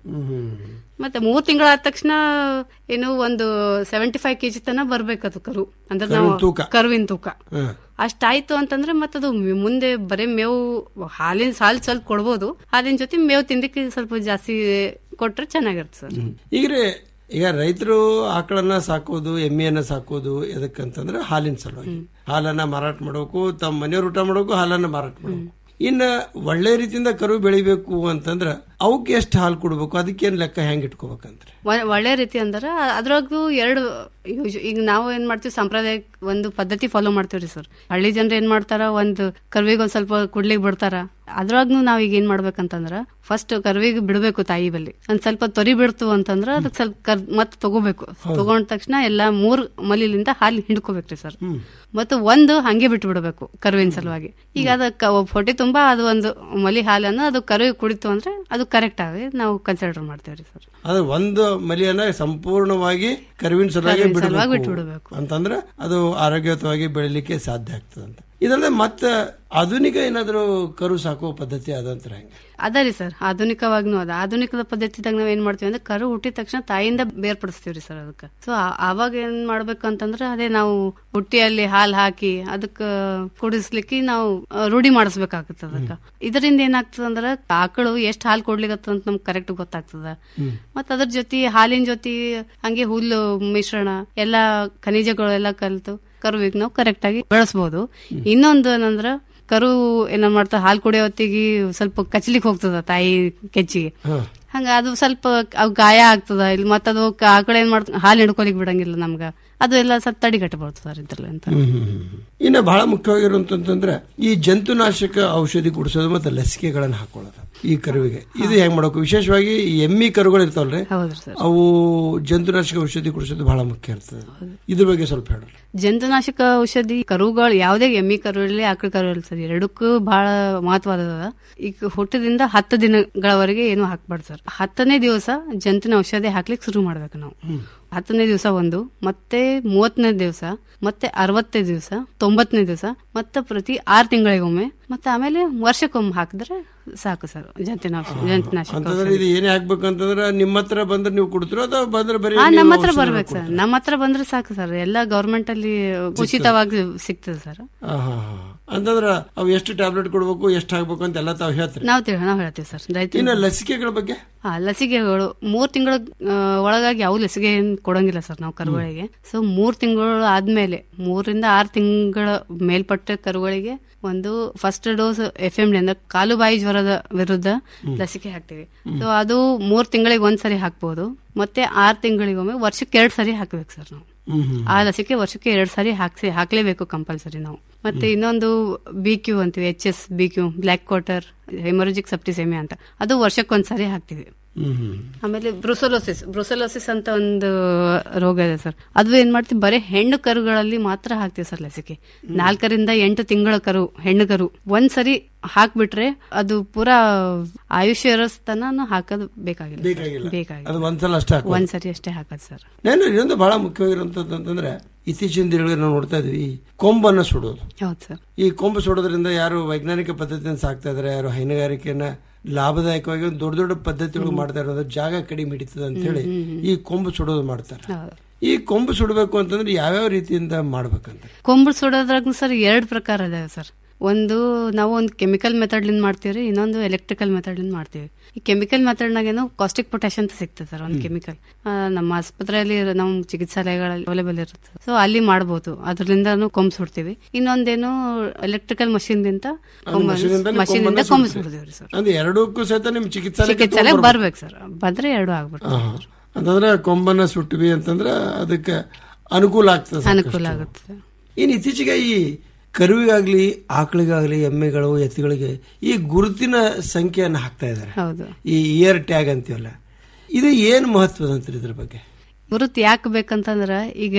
ಮತ್ತೆ ಮೂರ್ ತಿಂಗಳಾದ ತಕ್ಷಣ ಏನು ಒಂದು ಸೆವೆಂಟಿ ಫೈವ್ ಕೆಜಿ ತನ ಬರ್ಬೇಕದು ಕರು ಅಂದ್ರೆ ನಾವು ಕರುವಿನ ತೂಕ. ಕರುವಿನ ತೂಕ ಹಾ. ಅಷ್ಟಾಯ್ತು ಅಂತಂದ್ರೆ ಮತ್ತದು ಮುಂದೆ ಬರೀ ಮೇವು ಹಾಲಿನ ಸಾಲ್ ಸ್ವಲ್ಪ ಕೊಡ್ಬೋದು ಹಾಲಿನ ಜೊತೆ ಮೇವು ತಿನ್ಲಿಕ್ಕೆ ಸ್ವಲ್ಪ ಜಾಸ್ತಿ ಕೊಟ್ರೆ ಚೆನ್ನಾಗಿರುತ್ತೆ ಸರ್ ಈಗ್ರೆ ಈಗ ರೈತರು ಆಕಳನ್ನ ಸಾಕೋದು ಎಮ್ಮೆಯನ್ನ ಸಾಕೋದು ಎದಕ್ಕಂತಂದ್ರೆ ಹಾಲಿನ ಸಲುವಾಗಿ ಹಾಲನ್ನ ಮಾರಾಟ ಮಾಡಬೇಕು ತಮ್ಮ ಮನೆಯವ್ರು ಊಟ ಮಾಡಬೇಕು ಹಾಲನ್ನ ಮಾರಾಟ ಮಾಡಬೇಕು ಇನ್ನ ಒಳ್ಳೆ ರೀತಿಯಿಂದ ಕರು ಬೆಳಿಬೇಕು ಅಂತಂದ್ರ ಅವಕ್ಕೆ ಎಷ್ಟು ಹಾಲು ಕೊಡ್ಬೇಕು ಅದಕ್ಕೇನ್ ಲೆಕ್ಕ ಹೆಂಗ್ ಇಟ್ಕೋಬೇಕಂತ ಒ- ಒಳ್ಳೆ ರೀತಿ ಅಂದ್ರೆ ಅದ್ರಾಗೂ ಎರಡು ಯೂಶ್- ಈಗ ನಾವು ಏನ್ ಮಾಡ್ತೀವಿ ಸಂಪ್ರದಾಯ ಒಂದು ಪದ್ಧತಿ ಫಾಲೋ ಮಾಡ್ತೀವ್ರಿ ಸರ್ ಹಳ್ಳಿ ಜನರು ಏನ್ ಮಾಡ್ತಾರ ಒಂದು ಕರ್ವಿಗೆ ಒಂದ್ ಸ್ವಲ್ಪ ಕುಡ್ಲಿಕ್ ಬಿಡ್ತಾರ ಅದ್ರಾಗ್ನು ನಾವ್ ಈಗ ಏನ್ ಮಾಡ್ಬೇಕಂತಂದ್ರ ಫಸ್ಟ್ ಕರ್ವಿಗೆ ಬಿಡ್ಬೇಕು ತಾಯಿ ಬಲ್ಲಿ ಒಂದ್ ಸ್ವಲ್ಪ ತೊರಿ ಬಿಡ್ತು ಅಂತಂದ್ರ ಅದಕ್ಕೆ ಸ್ವಲ್ಪ ಕರ್ ಮತ್ ತಗೋಬೇಕು ತಗೊಂಡ ತಕ್ಷಣ ಎಲ್ಲಾ ಮೂರ್ ಮಲಿಲಿಂದ ಹಾಲು ಹಿಂಡ್ಕೋಬೇಕ್ರಿ ಸರ್ ಮತ್ತು ಒಂದು ಹಂಗೆ ಬಿಟ್ಟು ಬಿಡಬೇಕು ಕರುವಿನ ಸಲುವಾಗಿ ಈಗ ಅದಕ್ಕೆ ಹೊಟ್ಟೆ ತುಂಬಾ ಅದು ಒಂದು ಮಲಿ ಹಾಲನ್ನು ಅದು ಕರುವಿಗೆ ಕುಡಿತು ಅಂದ್ರೆ ಅದು ಕರೆಕ್ಟ್ ಆಗಿ ನಾವು ಕನ್ಸಿಡರ್ ಮಾಡ್ತೇವ್ರಿ ಸರ್ ಅದ್ರ ಒಂದು ಮಲಿಯನ್ನ ಸಂಪೂರ್ಣವಾಗಿ ಕರುವಿನ ಸಲುವಾಗಿ ಕರುವಿನ ಸಲುವಾಗಿ ಬಿಡಬೇಕು ಬಿಟ್ಬಿಡ್ಬೇಕು. ಅಂತಂದ್ರೆ ಅದು ಆರೋಗ್ಯಯುತವಾಗಿ ಬೆಳಿಲಿಕ್ಕೆ ಸಾಧ್ಯ ಆಗ್ತದಂತ ಇದಲ್ಲದೆ ಮತ್ತೆ ಆಧುನಿಕ ಏನಾದರೂ ಕರು ಸಾಕುವ ಪದ್ಧತಿ ಅದಂತರ ಹೆಂಗೆ ಅದ ರೀ ಸರ್ ಆಧುನಿಕವಾಗ್ನು ಅದ ಆಧುನಿಕದ ಪದ್ಧತಿದಾಗ ನಾವ್ ಏನ್ ಮಾಡ್ತೀವಿ ಅಂದ್ರೆ ಕರು ಹುಟ್ಟಿದ ತಕ್ಷಣ ತಾಯಿಯಿಂದ ಬೇರ್ಪಡಿಸ್ತೀವ್ರಿ ಸರ್ ಅದಕ್ಕೆ ಸೊ ಅವಾಗ ಏನ್ ಮಾಡ್ಬೇಕು ಅಂತಂದ್ರೆ ಅದೇ ನಾವು ಹುಟ್ಟಿಯಲ್ಲಿ ಹಾಲು ಹಾಕಿ ಅದಕ್ಕ ಕುಡಿಸ್ಲಿಕ್ಕೆ ನಾವು ಆ, ರೂಢಿ ಮಾಡಿಸ್ಬೇಕಾಗತ್ತ ಅದಕ್ಕ ಇದರಿಂದ ಏನಾಗ್ತದ ಅಂದ್ರ ಆಕಳು ಎಷ್ಟ್ ಹಾಲು ಕೊಡ್ಲಿಕತ್ತ ಅಂತ ನಮ್ಗೆ ಕರೆಕ್ಟ್ ಗೊತ್ತಾಗ್ತದ ಮತ್ತ ಅದ್ರ ಜೊತೆ ಹಾಲಿನ ಜೊತೆ ಹಂಗೆ ಹುಲ್ಲು ಮಿಶ್ರಣ ಎಲ್ಲಾ ಖನಿಜಗಳು ಎಲ್ಲ ಕಲ್ತು ಕರುವಿಗೆ ನಾವು ಕರೆಕ್ಟ್ ಆಗಿ ಬೆಳೆಸ್ಬೋದು ಇನ್ನೊಂದು ಏನಂದ್ರ ಕರು ಏನ ಮಾಡ್ತಾ ಹಾಲು ಕುಡಿಯೋ ಹೊತ್ತಿಗೆ ಸ್ವಲ್ಪ ಕಚ್ಲಿಕ್ ಹೋಗ್ತದ ತಾಯಿ ಕೆಚ್ಚಿಗೆ ಹಂಗ ಅದು ಸ್ವಲ್ಪ ಅವ್ ಗಾಯ ಆಗ್ತದ ಇಲ್ಲಿ ಮತ್ತದು ಆಕಳ ಏನ್ ಮಾಡ್ತ ಹಾಲು ಹಿಡ್ಕೊಲಿಕ್ ಬಿಡಂಗಿಲ್ಲ ನಮ್ಗ ಅದು ಎಲ್ಲ ಸ್ವಲ್ಪ ತಡಿಗಟ್ಟಬಹುದು ಸರ್ ಇದ್ರಲ್ಲಿ ಅಂತ ಹ್ಮ್, ಹ್ಮ್, ಹ್ಮ್. ಇನ್ನ ಬಹಳ ಮುಖ್ಯವಾಗಿರುವಂತಂದ್ರೆ ಈ ಜಂತುನಾಶಕ ಔಷಧಿ ಕುಡಿಸೋದು ಮತ್ತೆ ಲಸಿಕೆಗಳನ್ನು ಹಾಕೊಳ್ಳೋದು ಈ ಕರುವಿಗೆ ಇದು ಹೆಂಗ್ ಮಾಡಬೇಕು ವಿಶೇಷವಾಗಿ ಈ ಎಮ್ಮಿ ಕರುಗಳು ಇರ್ತಾವಲ್ರಿ ಹೌದ್ರಿ ಸರ್ ಅವು ಜಂತುನಾಶಕ ಔಷಧಿ ಕುಡಿಸೋದು ಬಹಳ ಮುಖ್ಯ ಇರ್ತದೆ ಇದ್ರ ಬಗ್ಗೆ ಸ್ವಲ್ಪ ಹೇಳಿ ಜಂತುನಾಶಕ ಔಷಧಿ ಕರುಗಳು ಯಾವುದೇ ಎಮ್ಮಿ ಕರು ಇರಲಿ ಆಕಳ ಕರು ಇರಲಿ ಸರ್ ಎರಡಕ್ಕೂ ಬಹಳ ಮಹತ್ವದ ಈಗ ಹುಟ್ಟದಿಂದ ಹತ್ತು ದಿನಗಳವರೆಗೆ ಏನು ಹಾಕ್ಬಾರ್ದು ಸರ್ ಹತ್ತನೇ ದಿವಸ ಜಂತುನ ಔಷಧಿ ಹಾಕ್ಲಿಕ್ಕೆ ಶುರು ಮಾಡ್ಬೇಕು ನಾವು ಹತ್ತನೇ ದಿವಸ ಒಂದು ಮತ್ತೆ ಮೂವತ್ತನೇ ದಿವಸ ಮತ್ತೆ ಅರವತ್ತನೇ ದಿವಸ ತೊಂಬತ್ತನೇ ದಿವಸ ಮತ್ತೆ ಪ್ರತಿ ಆರು ತಿಂಗಳಿಗೊಮ್ಮೆ ಮತ್ತೆ ಆಮೇಲೆ ವರ್ಷಕ್ಕೊಮ್ಮೆ ಹಾಕಿದ್ರೆ ಸಾಕು ಸರ್ ಜಂತುನ ಔಷಧಿ ಜಂತುನಾಶಕ ಅಂತಂದ್ರೆ ಔಷಧಿ ಇದು ಏನೇ ಹಾಕ್ಬೇಕು ಅಂತಂದ್ರೆ ನಿಮ್ಮ ಹತ್ರ ಬಂದ್ರೆ ನೀವು ಕೊಡ್ತೀರೋ ಅಥವಾ ಬಂದ್ರೆ ಬರೀ ಹಾ ನೀವು ನಮ್ಮ ಹತ್ರ ಔಷಧಿ ಬರ್ಬೇಕು ಸರ್ ನಮ್ಮ ಹತ್ರ ಬಂದ್ರೆ ಸಾಕು ಸರ್ ಎಲ್ಲ ಗವರ್ಮೆಂಟ್ ಅಲ್ಲಿ ಉಚಿತವಾಗಿ ಸಿಗ್ತದೆ ಸರ್ ಆ, ಹಾ, ಹಾ. ಅಂತಂದ್ರೆ ಅವು ಎಷ್ಟು ಟ್ಯಾಬ್ಲೆಟ್ ಕೊಡ್ಬೇಕು ಎಷ್ಟು ಹಾಕ್ಬೇಕು ಅಂತ ಎಲ್ಲ ತಾವು ಹೇಳ್ತೀರಿ ನಾವು ತಿಳ್ ನಾವು ಹೇಳ್ತೀವಿ ಸರ್ ರೈತ ಇನ್ನು ಲಸಿಕೆಗಳ ಬಗ್ಗೆ ಹಾ ಲಸಿಕೆಗಳು ಮೂರ್ ತಿಂಗಳ ಒಳಗಾಗಿ ಯಾವ ಲಸಿಕೆ ಏನ್ ಕೊಡಂಗಿಲ್ಲ ಸರ್ ನಾವು ಕರುಗಳಿಗೆ ಸೊ ಮೂರ್ ತಿಂಗಳು ಆದ್ಮೇಲೆ ಮೂರಿಂದ ಆರು ತಿಂಗಳ ಮೇಲ್ಪಟ್ಟ ಕರುಗಳಿಗೆ ಒಂದು first dose F M D ಅಂದ್ರೆ ಕಾಲು ಬಾಯಿ ಜ್ವರದ ವಿರುದ್ಧ ಲಸಿಕೆ ಹಾಕ್ತಿವಿ ಸೊ ಅದು ಮೂರ್ ತಿಂಗಳಿಗೆ ಒಂದ್ಸರಿ ಹಾಕ್ಬೋದು ಮತ್ತೆ ಆರು ತಿಂಗಳಿಗೊಮ್ಮೆ ವರ್ಷಕ್ಕೆ ಎರಡ್ ಸರಿ ಹಾಕ್ಬೇಕು ಸರ್ ನಾವು ಆ ಲಸಿಕೆ ವರ್ಷಕ್ಕೆ ಎರಡ್ ಸಾರಿ ಹಾಕ್ಸಿ ಹಾಕ್ಲೇಬೇಕು ಕಂಪಲ್ಸರಿ ನಾವು ಮತ್ತೆ ಇನ್ನೊಂದು ಬಿ ಕ್ಯೂ ಅಂತೀವಿ H S B Q black quarter haemorrhagic septicaemia ಅಂತ ಅದು ವರ್ಷಕ್ಕೊಂದ್ಸರಿ ಹಾಕ್ತಿವಿ ಆಮೇಲೆ ಬ್ರುಸೋಲೋಸಿಸ್ ಬ್ರುಸೋಲೋಸಿಸ್ ಅಂತ ಒಂದು ರೋಗ ಇದೆ ಸರ್ ಅದು ಏನ್ ಮಾಡ್ತೀವಿ ಬರೀ ಹೆಣ್ಣು ಕರುಗಳಲ್ಲಿ ಮಾತ್ರ ಹಾಕ್ತಿವಿ ಸರ್ ಲಸಿಕೆ ನಾಲ್ಕರಿಂದ ಎಂಟು ತಿಂಗಳ ಕರು ಹೆಣ್ಣು ಕರು ಒಂದ್ಸರಿ ಹಾಕ್ಬಿಟ್ರೆ ಅದು ಪೂರಾ ಆಯುಷ್ಯ ತನ ಹಾಕೋದು ಬೇಕಾಗಿಲ್ಲ ಸರ್. ಬೇಕಾಗಿಲ್ಲ. ಬೇಕಾಗಿಲ್ಲ ಅದು ಒಂದ್ಸಲ ಅಷ್ಟೇ ಹಾಕೋದು. ಒಂದ್ಸರಿ ಅಷ್ಟೇ ಹಾಕೋದು ಸರ್ ನಾನು ಇನ್ನೊಂದು ಬಹಳ ಮುಖ್ಯವಾಗಿರುವಂತದ್ದು ಅಂತಂದ್ರೆ ಇತ್ತೀಚಿನ ದಿನಗಳಲ್ಲಿ ನಾವು ನೋಡ್ತಾ ಇದ್ವಿ ಈ ಕೊಂಬನ್ನ ಸುಡೋದು ಹೌದು ಸರ್ ಈ ಕೊಂಬು ಸುಡೋದ್ರಿಂದ ಯಾರು ವೈಜ್ಞಾನಿಕ ಪದ್ಧತಿಯನ್ನು ಸಾಕ್ತಾ ಇದಾರೆ ಯಾರು ಹೈನುಗಾರಿಕೆಯನ್ನ ಲಾಭದಾಯಕವಾಗಿ ಒಂದು ದೊಡ್ಡ ದೊಡ್ಡ ಪದ್ಧತಿಗಳು ಮಾಡ್ತಾ ಇರೋದು ಜಾಗ ಕಡಿಮೆ ಹಿಡಿತದೆ ಅಂತ ಹೇಳಿ ಹ್ಮ್, ಹ್ಮ್, ಹ್ಮ್. ಈ ಕೊಂಬು ಸುಡೋದು ಮಾಡ್ತಾರೆ ಹೌದು. ಈ ಕೊಂಬು ಸುಡಬೇಕು ಅಂತಂದ್ರೆ ಯಾವ್ಯಾವ ರೀತಿಯಿಂದ ಮಾಡ್ಬೇಕಂತ ಕೊಂಬು ಸುಡೋದ್ರಾಗ ಸರ್ ಎರಡು ಪ್ರಕಾರ ಇದಾವೆ ಸರ್ ಒಂದು ನಾವು ಒಂದು ಕೆಮಿಕಲ್ ಮೆಥಡ್ಲಿಂದ ಮಾಡ್ತೀವಿ ಇನ್ನೊಂದು ಎಲೆಕ್ಟ್ರಿಕಲ್ ಮೆಥಡ್ಲಿಂದ ಮಾಡ್ತೀವಿ ಈ ಕೆಮಿಕಲ್ ಮೆಥಡ್ನಾಗೇನು ಕಾಸ್ಟಿಕ್ ಪೊಟ್ಯಾಶ್ ಅಂತ ಸಿಗ್ತದೆ ಸರ್ ಒಂದು ಕೆಮಿಕಲ್ ನಮ್ಮ ಆಸ್ಪತ್ರೆಯಲ್ಲಿ ಇರೋ- ನಮ್ಮ ಚಿಕಿತ್ಸಾಲಯಗಳಲ್ಲಿ ಅವೈಲೇಬಲ್ ಇರುತ್ತೆ ಸೊ ಅಲ್ಲಿ ಮಾಡ್ಬೋದು ಅದರಿಂದನೂ ಕೊಂಬು ಸುಡ್ತೀವಿ ಇನ್ನೊಂದೇನು ಎಲೆಕ್ಟ್ರಿಕಲ್ ಮಷಿನ್ದಿಂದ ಅದು ಮಷೀನಿಂದ ನೀವು ಮಷಿನಿಂದ ಕೊಂಬನ್ನ ಕೊಂಬು ಸುಡ್ತೀರಿ. ಸುಡ್ತೀವಿ ಸರ್ ಅಂದ್ರೆ ಎರಡಕ್ಕೂ ಸಹಿತ ನಿಮ್ ಚಿಕಿತ್ಸಾಲಯಕ್ಕೆ ಚಿಕಿತ್ಸಾಲಯ ತಗೊಂಡ್ ಬರ್ಬೇಕು ಸರ್ ಬಂದ್ರೆ ಎರಡು ಆಗ್ಬಿಡ್ತು ಆಹಾ. ಅಂತಂದ್ರೆ ಕೊಂಬನ್ನ ಸುಟ್ವಿ ಅಂತಂದ್ರೆ ಅದಕ್ಕೆ ಅನುಕೂಲ ಆಗ್ತದೆ ಸಾಕಷ್ಟು. ಅನುಕೂಲ ಆಗುತ್ತೆ ಇನ್ನು ಇತ್ತೀಚೆಗೆ ಈ ಕರುವಿಗಾಗ್ಲಿ ಆಕಳಿಗಾಗ್ಲಿ ಎಮ್ಮೆಗಳು ಎತ್ತುಗಳಿಗೆ ಈ ಗುರುತಿನ ಸಂಖ್ಯೆಯನ್ನು ಹಾಕ್ತಾ ಇದ್ದಾರೆ ಹೌದು ಈ ಇಯರ್ ಟ್ಯಾಗ್ ಅಂತೀವಲ್ಲ ಇದು ಏನು ಮಹತ್ವದ ಅಂತೀರಿ ಇದ್ರ ಬಗ್ಗೆ ಗುರುತು ಯಾಕೆ ಬೇಕಂತಂದ್ರ ಈಗ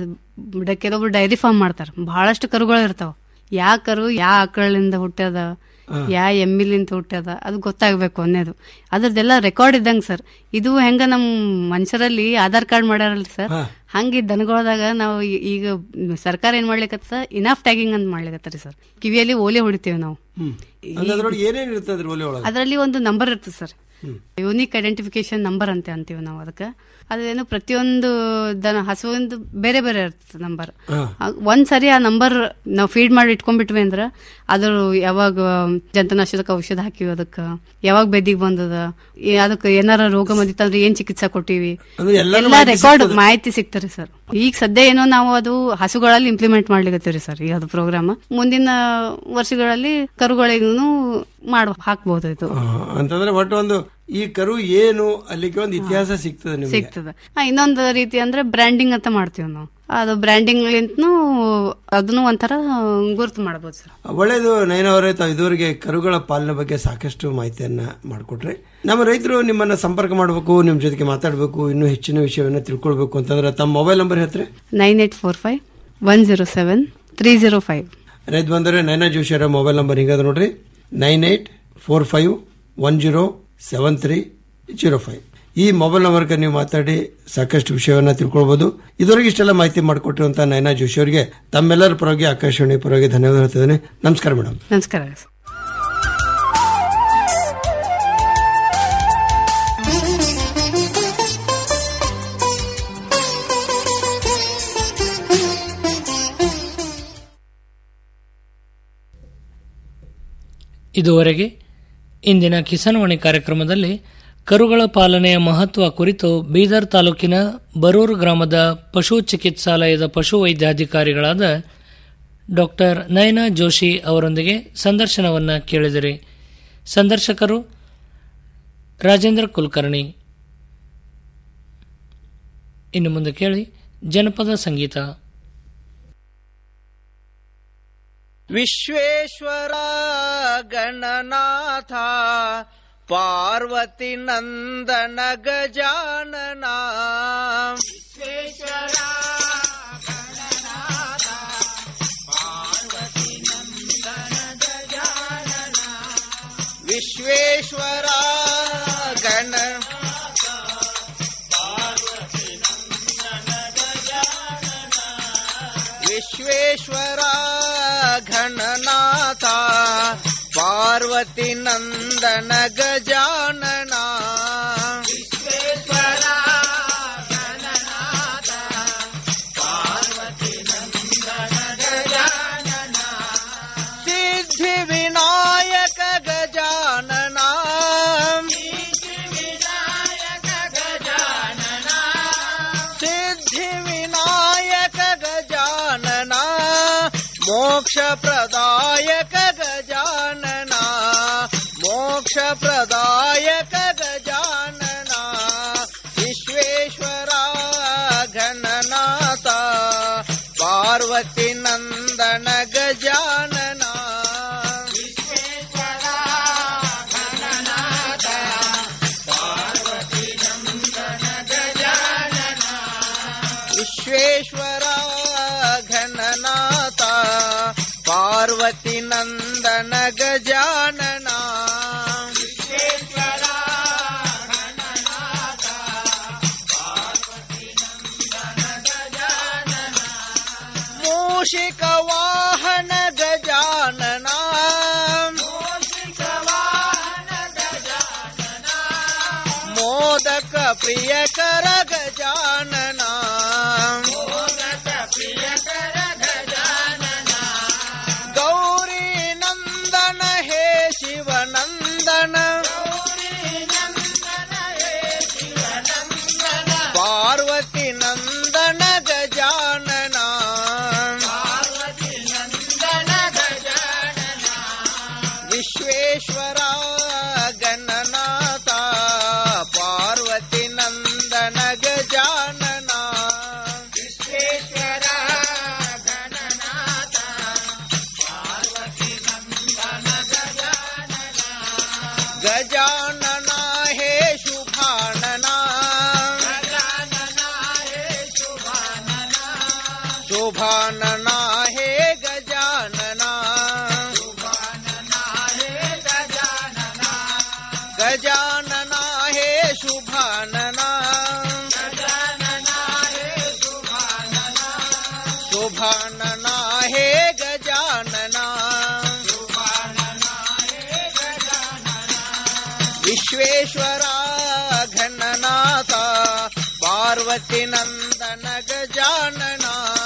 ಡ- ಕೆಲವೊಬ್ರು ಡೈರಿ ಫಾರ್ಮ್ ಮಾಡ್ತಾರ ಬಹಳಷ್ಟು ಕರುಗಳು ಇರ್ತಾವ ಯಾ ಕರು ಯಾ ಆಕಳಿಂದ ಹುಟ್ಟ್ಯದ ಯಾ ಎಮ್ಮಿಲಿಂದ ಹುಟ್ಟ್ಯದ ಅದು ಗೊತ್ತಾಗ್ಬೇಕು ಅನ್ನೋದು ಅದ್ರದ್ದೆಲ್ಲ ರೆಕಾರ್ಡ್ ಇದ್ದಂಗ ಸರ್ ಇದು ಹೆಂಗ ನಮ್ ಮನುಷ್ಯರಲ್ಲಿ ಆಧಾರ್ ಕಾರ್ಡ್ ಮಾಡ್ಯಾರಲ್ರಿ ಸರ್ ಹಂಗೆ ದನಗಳದಾಗ ನಾವು ಈ- ಈಗ ಸರ್ಕಾರ ಏನ್ ಮಾಡ್ಲಿಕತ್ತ ಇನಫ್ ಟ್ಯಾಗಿಂಗ್ ಅಂತ ಮಾಡ್ಲಿಕತ್ತರಿ ಸರ್ ಕಿವಿಯಲ್ಲಿ ಓಲೆ ಹೊಡಿತೀವಿ ನಾವು ಅಂದ್ರೆ ಅದ್ರೊಳಗೆ ಏನೇನು ಇರ್ತದ್ರಿ ಒಲೆ ಒಳಗೆ ಅದರಲ್ಲಿ ಒಂದು ನಂಬರ್ ಇರ್ತದೆ ಸರ್ ಯೂನಿಕ್ ಐಡೆಂಟಿಫಿಕೇಶನ್ ನಂಬರ್ ಅಂತ ಅಂತೀವಿ ನಾವು ಅದಕ್ಕೆ ಅದೇನು ಪ್ರತಿಯೊಂದು ದನ ಹಸುವಿಂದು ಬೇರೆ ಬೇರೆ ಇರ್ತದೆ ನಂಬರ್ ಒಂದ್ ಸರಿ ಆ ನಂಬರ್ ನಾವು ಫೀಡ್ ಮಾಡಿ ಇಟ್ಕೊಂಡ್ಬಿಟ್ವಿ ಅಂದ್ರ ಅದ್ರ ಯಾವಾಗ ಜಂತುನಾಶಕ ಔಷಧ ಹಾಕಿವಿ ಅದಕ್ಕ ಯಾವಾಗ ಬೆದಿಗ್ ಬಂದದ ಏ- ಅದಕ್ಕೆ ಏನಾರ ರೋಗ ಬಂದಿತ್ತಂದ್ರೆ ಏನ್ ಚಿಕಿತ್ಸಾ ಕೊಟ್ಟಿವಿ ಅಂದ್ರೆ ಎಲ್ಲಾನು ಎಲ್ಲ ಮಾಹಿತಿ ರೆಕಾರ್ಡ್ ಸಿಗ್ತದೆ. ಮಾಹಿತಿ ಸಿಗ್ತಾರೆ ಸರ್ ಈಗ ಸದ್ಯ ಏನೋ ನಾವು ಅದು ಹಸುಗಳಲ್ಲಿ ಇಂಪ್ಲಿಮೆಂಟ್ ಮಾಡ್ಲಿಕತ್ತೀವಿ ಸರ್ ಈಗ ಅದು ಪ್ರೋಗ್ರಾಮ್ ಮುಂದಿನ ವರ್ಷಗಳಲ್ಲಿ ಕರುಗಳಿಗೂ ಮಾಡ್ ಹಾಕ್ಬಹುದು ಇದು ಆ, ಅಂತಂದ್ರೆ ಒಟ್ಟು ಒಂದು ಈ ಕರು ಏನು ಅಲ್ಲಿಗೆ ಒಂದು ಇತಿಹಾಸ ಸಿಗ್ತದೆ ನಿಮಗೆ ಸಿಗ್ತದೆ ಆ, ಇನ್ನೊಂದು ರೀತಿ ಅಂದ್ರೆ ಬ್ರ್ಯಾಂಡಿಂಗ್ ಅಂತ ಮಾಡ್ತೀವಿ ನಾವು ಅದು ಬ್ರ್ಯಾಂಡಿಂಗ್ ಲಿಂತನೂ ಅದನ್ನು ಒಂಥರ ಗುರುತು ಮಾಡಬಹುದು ಸರ್ ಒಳ್ಳೇದು ನಯನ ಅವರೇ ತಾವು ಇದುವರೆಗೆ ಕರುಗಳ ಪಾಲನೆ ಬಗ್ಗೆ ಸಾಕಷ್ಟು ಮಾಹಿತಿಯನ್ನ ಮಾಡಿಕೊಟ್ರಿ ನಮ್ಮ ರೈತರು ನಿಮ್ಮನ್ನ ಸಂಪರ್ಕ ಮಾಡಬೇಕು ನಿಮ್ಮ ಜೊತೆಗೆ ಮಾತಾಡಬೇಕು ಇನ್ನೂ ಹೆಚ್ಚಿನ ವಿಷಯವನ್ನ ತಿಳ್ಕೊಳ್ಬೇಕು ಅಂತಂದ್ರೆ ತಮ್ಮ ಮೊಬೈಲ್ ನಂಬರ್ ಹೇಳ್ತಾರೆ nine eight four five one zero seven three zero five ರೈತ ಬಂದರೆ ನಯನ ಜೋಶಿ ಅವರ ಮೊಬೈಲ್ ನಂಬರ್ ಹಿಂಗದ ನೋಡ್ರಿ nine eight four five one zero seven three zero five ಈ ಮೊಬೈಲ್ ನಂಬರ್ಗೆ ನೀವು ಮಾತಾಡಿ ಸಾಕಷ್ಟು ವಿಷಯವನ್ನ ತಿಳ್ಕೊಳ್ಬಹುದು ಇದುವರೆಗೆ ಇಷ್ಟೆಲ್ಲ ಮಾಹಿತಿ ಮಾಡಿಕೊಟ್ಟಿರುವಂತಹ ನಯನ ಜೋಶಿ ಅವರಿಗೆ ತಮ್ಮೆಲ್ಲರ ಪರವಾಗಿ ಆಕಾಶವಾಣಿ ಪರವಾಗಿ ಧನ್ಯವಾದ ಹೇಳ್ತಿದ್ದೇನೆ ನಮಸ್ಕಾರ ಮೇಡಮ್ ನಮಸ್ಕಾರ ಇದುವರೆಗೆ ಇಂದಿನ ಕಿಸಾನ್ವಾಣಿ ಕಾರ್ಯಕ್ರಮದಲ್ಲಿ ಕರುಗಳ ಪಾಲನೆಯ ಮಹತ್ವ ಕುರಿತು ಬೀದರ್ ತಾಲೂಕಿನ ಬರೂರು ಗ್ರಾಮದ ಪಶು ಚಿಕಿತ್ಸಾಲಯದ ಪಶು ವೈದ್ಯಾಧಿಕಾರಿಗಳಾದ ಡಾಕ್ಟರ್ ನಯನಾ ಜೋಶಿ ಅವರೊಂದಿಗೆ ಸಂದರ್ಶನವನ್ನು ಕೇಳಿದಿರಿ ಸಂದರ್ಶಕರು ರಾಜೇಂದ್ರ ಕುಲಕರ್ಣಿ ಇನ್ನು ಮುಂದೆ ಕೇಳಿ ಜನಪದ ಸಂಗೀತ ವಿಶ್ವೇಶ್ವರ ಗಣನಾಥ ಪಾರ್ವತಿ ನಂದನ ಗಜಾನನ ವಿಶ್ವೇಶ್ವರ ವಿಶ್ವೇಶ್ವರ ಗಣ ವಿಶ್ವೇಶ್ವರ ಘನನಾಥ ಪಾರ್ವತಿ ನಂದನ ಗಜಾನನ ವಿಶ್ವೇಶ್ವರ ಸಿದ್ಧಿ ವಿನಾಯಕ ಗಜಾನನ ಸಿದ್ಧಿ ವಿನಾಯಕ ಗಜಾನನ ಮೋಕ್ಷ ಪ್ರದಾಯಕ ಗಜಾನನ ಮೋಕ್ಷ ಪ್ರದಾಯಕ ಗಜಾನನ ವಿಶ್ವೇಶ್ವರ ಘನನಾಥ ಪಾರ್ವತಿ ನಂದನ ಗಜಾನನ ವಿಶ್ವೇಶ್ವರ ಘನನಾಥ ಪಾರ್ವತಿ ನಂದನ ಗಜಾನನ ಮೂಷಿಕ ವಾಹನ ಗಜಾನನ ಮೋದಕ ಪ್ರಿಯಕರ ಗಜಾನನ ಗೌರಿ ನಂದನ ಹೇ ಶಿವನಂದನ ಪಾರ್ವತಿ ನಂದನ ಗಜಾನನ ವಿಶ್ವೇಶ್ವರ ಗಣನಾಥ ಪಾರ್ವತಿ ನಂದನ ಗಜಾನನ ವಿಶ್ವೇಶ್ವರ ಗಣನಾಥ ಪಾರ್ವತಿ ನಂದನ ಗಜಾನನ ಗಜಾನನ ಹೇ ಶುಭಾನನ ಶುಭಾನನ ಹೇ ಗಜಾನನ ಗಜಾನನ ಹೇ ಶುಭಾನನ ಶುಭಾನನ ಹೇ ಗಜಾನನ ವಿಶ್ವೇಶ್ವರ ಘನನಾಥ ಪಾರ್ವತಿ ನಂದನ ಗಜಾನನ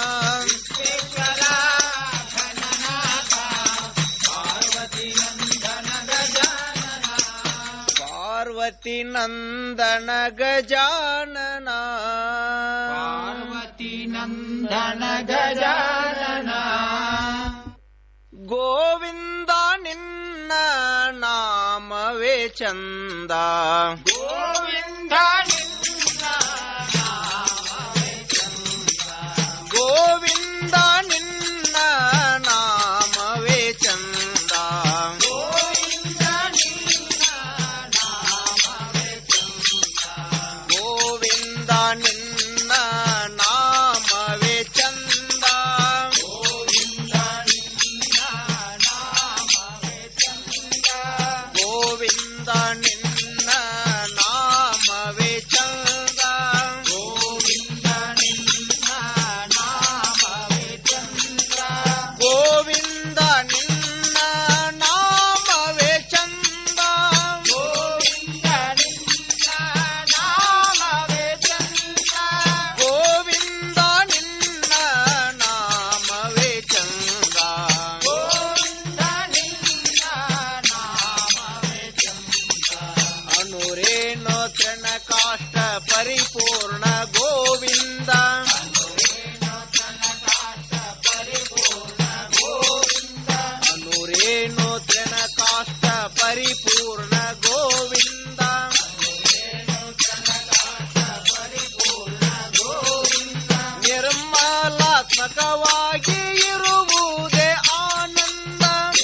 ಪಾರ್ವತಿ ನಂದನ ಗಜಾನನ ಪಾರ್ವತಿ ನಂದನ ಗಜಾನನ ಗೋವಿಂದ ನಿನ್ನ ನಾಮವೇ ಚಂದ ಗೋವಿಂದ ಗೋವಿಂದ ನಿನ್ನ ನಾಮವೇ ಚಂದ ಗೋವಿಂದ ನಿನ್ನ ನಾಮವೇ ಚಂದ ಗೋವಿಂದ ನಿನ್ನ ನಾಮವೇ ಚಂದ ಗೋವಿಂದ ನಿನ್ನ ನಾಮವೇ ಚಂದ ಗೋವಿಂದ ನಿನ್ನ ನಾಮವೇ ಚಂದ ಗೋವಿಂದ ನಿನ್ನ ನಾಮವೇ ಚಂದ ಗೋವಿಂದ ನಿನ್ನ ನಾಮವೇ ಚಂದ ಗೋವಿಂದ ನಿನ್ನ ನಾಮವೇ ಚಂದ ಅನುರೇಣು ತೃಣ ಕಾಷ್ಟ ಪರಿಪೂರ್ಣ ಗೋವಿಂದ ಅನುರೇಣು ತೃಣ ಕಾಷ್ಟ ಪರಿಪೂರ್ಣ ಗೋವಿಂದ ನಿರ್ಮಾಣಕವಾಗಿ ಇರುವುದೇ ಆನಂದ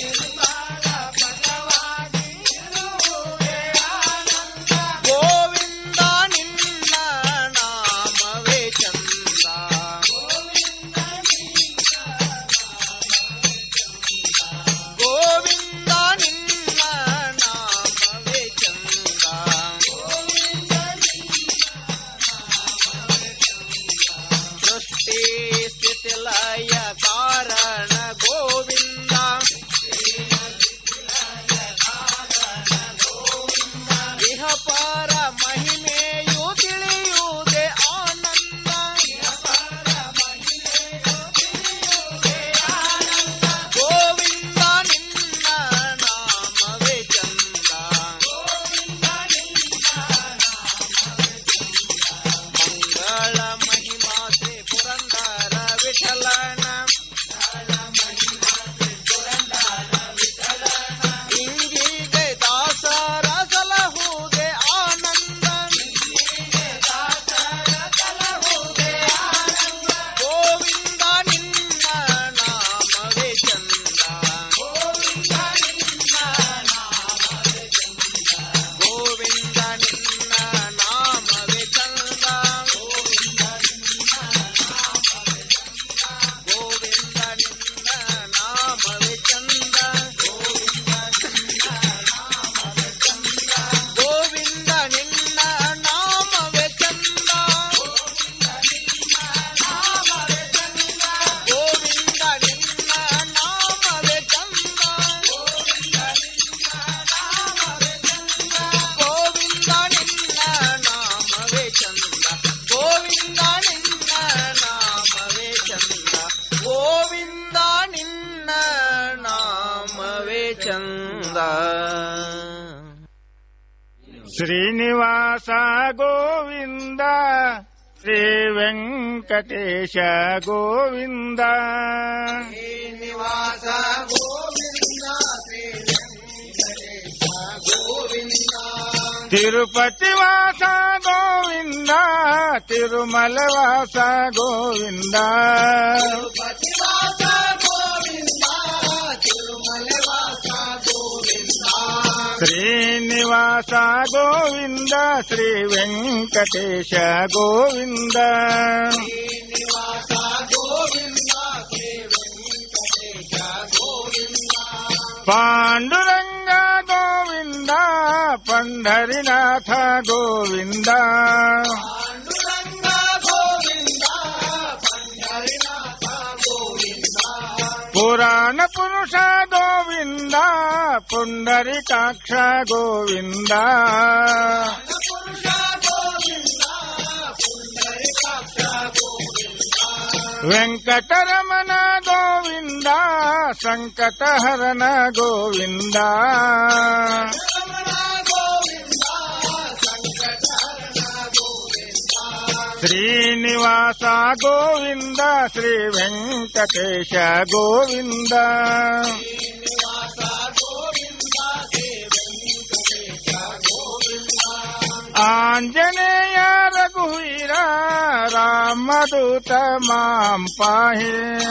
ಗೋವಿಂದ ನಿನ್ನ ನಾಮವೇ ಚಂದ ಗೋವಿಂದ ನಿನ್ನ ನಾಮವೇ ಚಂದ ಸೃಷ್ಟಿ ಸ್ಥಿತಿ ಲಯ ಕಾರಣ ಗೋವಿಂದ ಇಹ ಪರ ಮಹಿಮೆಯು ತಿಳಿಯುವುದೇ ಆನಂದ ಗೋವಿಂದ ನಿನ್ನ ನಾಮವೇ ಚಂದ ಮಂಗಳ ಮಹಿಮಾತೆ ಪುರಂದರ ವಿಠಲನ ಇಂಗಿಗೆ ದಾಸರ ಸಲಹುದೆ ಆನಂದ ಗೋವಿಂದ ನಿನ್ನ ನಾಮವೇ ಚಂದ ಗೋವಿಂದ ನಿನ್ನ ನಾಮವೇ ಚಂದ ಗೋವಿಂದ ನಿನ್ನ ನಾಮವೇ ಚಂದ ಗೋವಿಂದ ನಿನ್ನ ನಾಮವೇ ಚಂದ ಗೋವಿಂದ ನಿನ್ನ ನಾಮವೇ ಚಂದ ಗೋವಿಂದ ನಿನ್ನ ನಾಮವೇ ಚಂದ ಗೋವಿಂದ ನಿನ್ನ ನಾಮವೇ ಚಂದ ಗೋವಿಂದ ನಿನ್ನ ನಾಮವೇ ಚಂದ ಶ್ರೀನಿವಾಸ ಗೋವಿಂದ ಶ್ರೀ ವೆಂಕಟೇಶ ಗೋವಿಂದ ಶ್ರೀನಿವಾಸ ಗೋವಿಂದ ಶ್ರೀ ಗೋವಿಂದ ತಿರುಪತಿ ವಾಸ ಗೋವಿಂದ ತಿರುಮಲ ವಾಸ ಗೋವಿಂದ ಪತಿವಾಸ ಗೋವಿಂದ ತಿರುಮಲ ವಾಸ ಗೋವಿಂದ ಶ್ರೀನಿವಾಸ ಗೋವಿಂದ ಶ್ರೀ ವೆಂಕಟೇಶ ಗೋವಿಂದ ಶ್ರೀನಿವಾಸ ಗೋವಿಂದ ಶ್ರೀ ವೆಂಕಟೇಶ ಗೋವಿಂದ ಪಾಂಡುರಂಗ ಗೋವಿಂದ ಪಂಢರಿನಾಥ ಗೋವಿಂದ ಪಾಂಡುರಂಗ ಗೋವಿಂದ ಪಂಡರಿನಾಥ ಗೋವಿಂದ ಪುರಾಣ ಪುರುಷ ಗೋವಿಂದ ಪುಂಡರಿಕಾಕ್ಷ ಗೋವಿಂದ ಪುರುಷ ಗೋವಿಂದ ಪುಂಡರಿಕಾಕ್ಷ ಗೋವಿಂದ ವೆಂಕಟರಮಣ ಗೋವಿಂದ ಸಂಕಟಹರಣ ಗೋವಿಂದ ರಮಣ ಗೋವಿಂದ ಸಂಕಟಹರಣ ಗೋವಿಂದ ಶ್ರೀನಿವಾಸ ಗೋವಿಂದ ಶ್ರೀ ವೆಂಕಟೇಶ ಗೋವಿಂದ ಶ್ರೀನಿವಾಸ ಗೋವಿಂದ ಶ್ರೀ ವೆಂಕಟೇಶ ಗೋವಿಂದ ಆಂಜನೇಯ ರಘುವೀರ ರಾಮದೂತ ಮಾಂ ಪಾಹಿ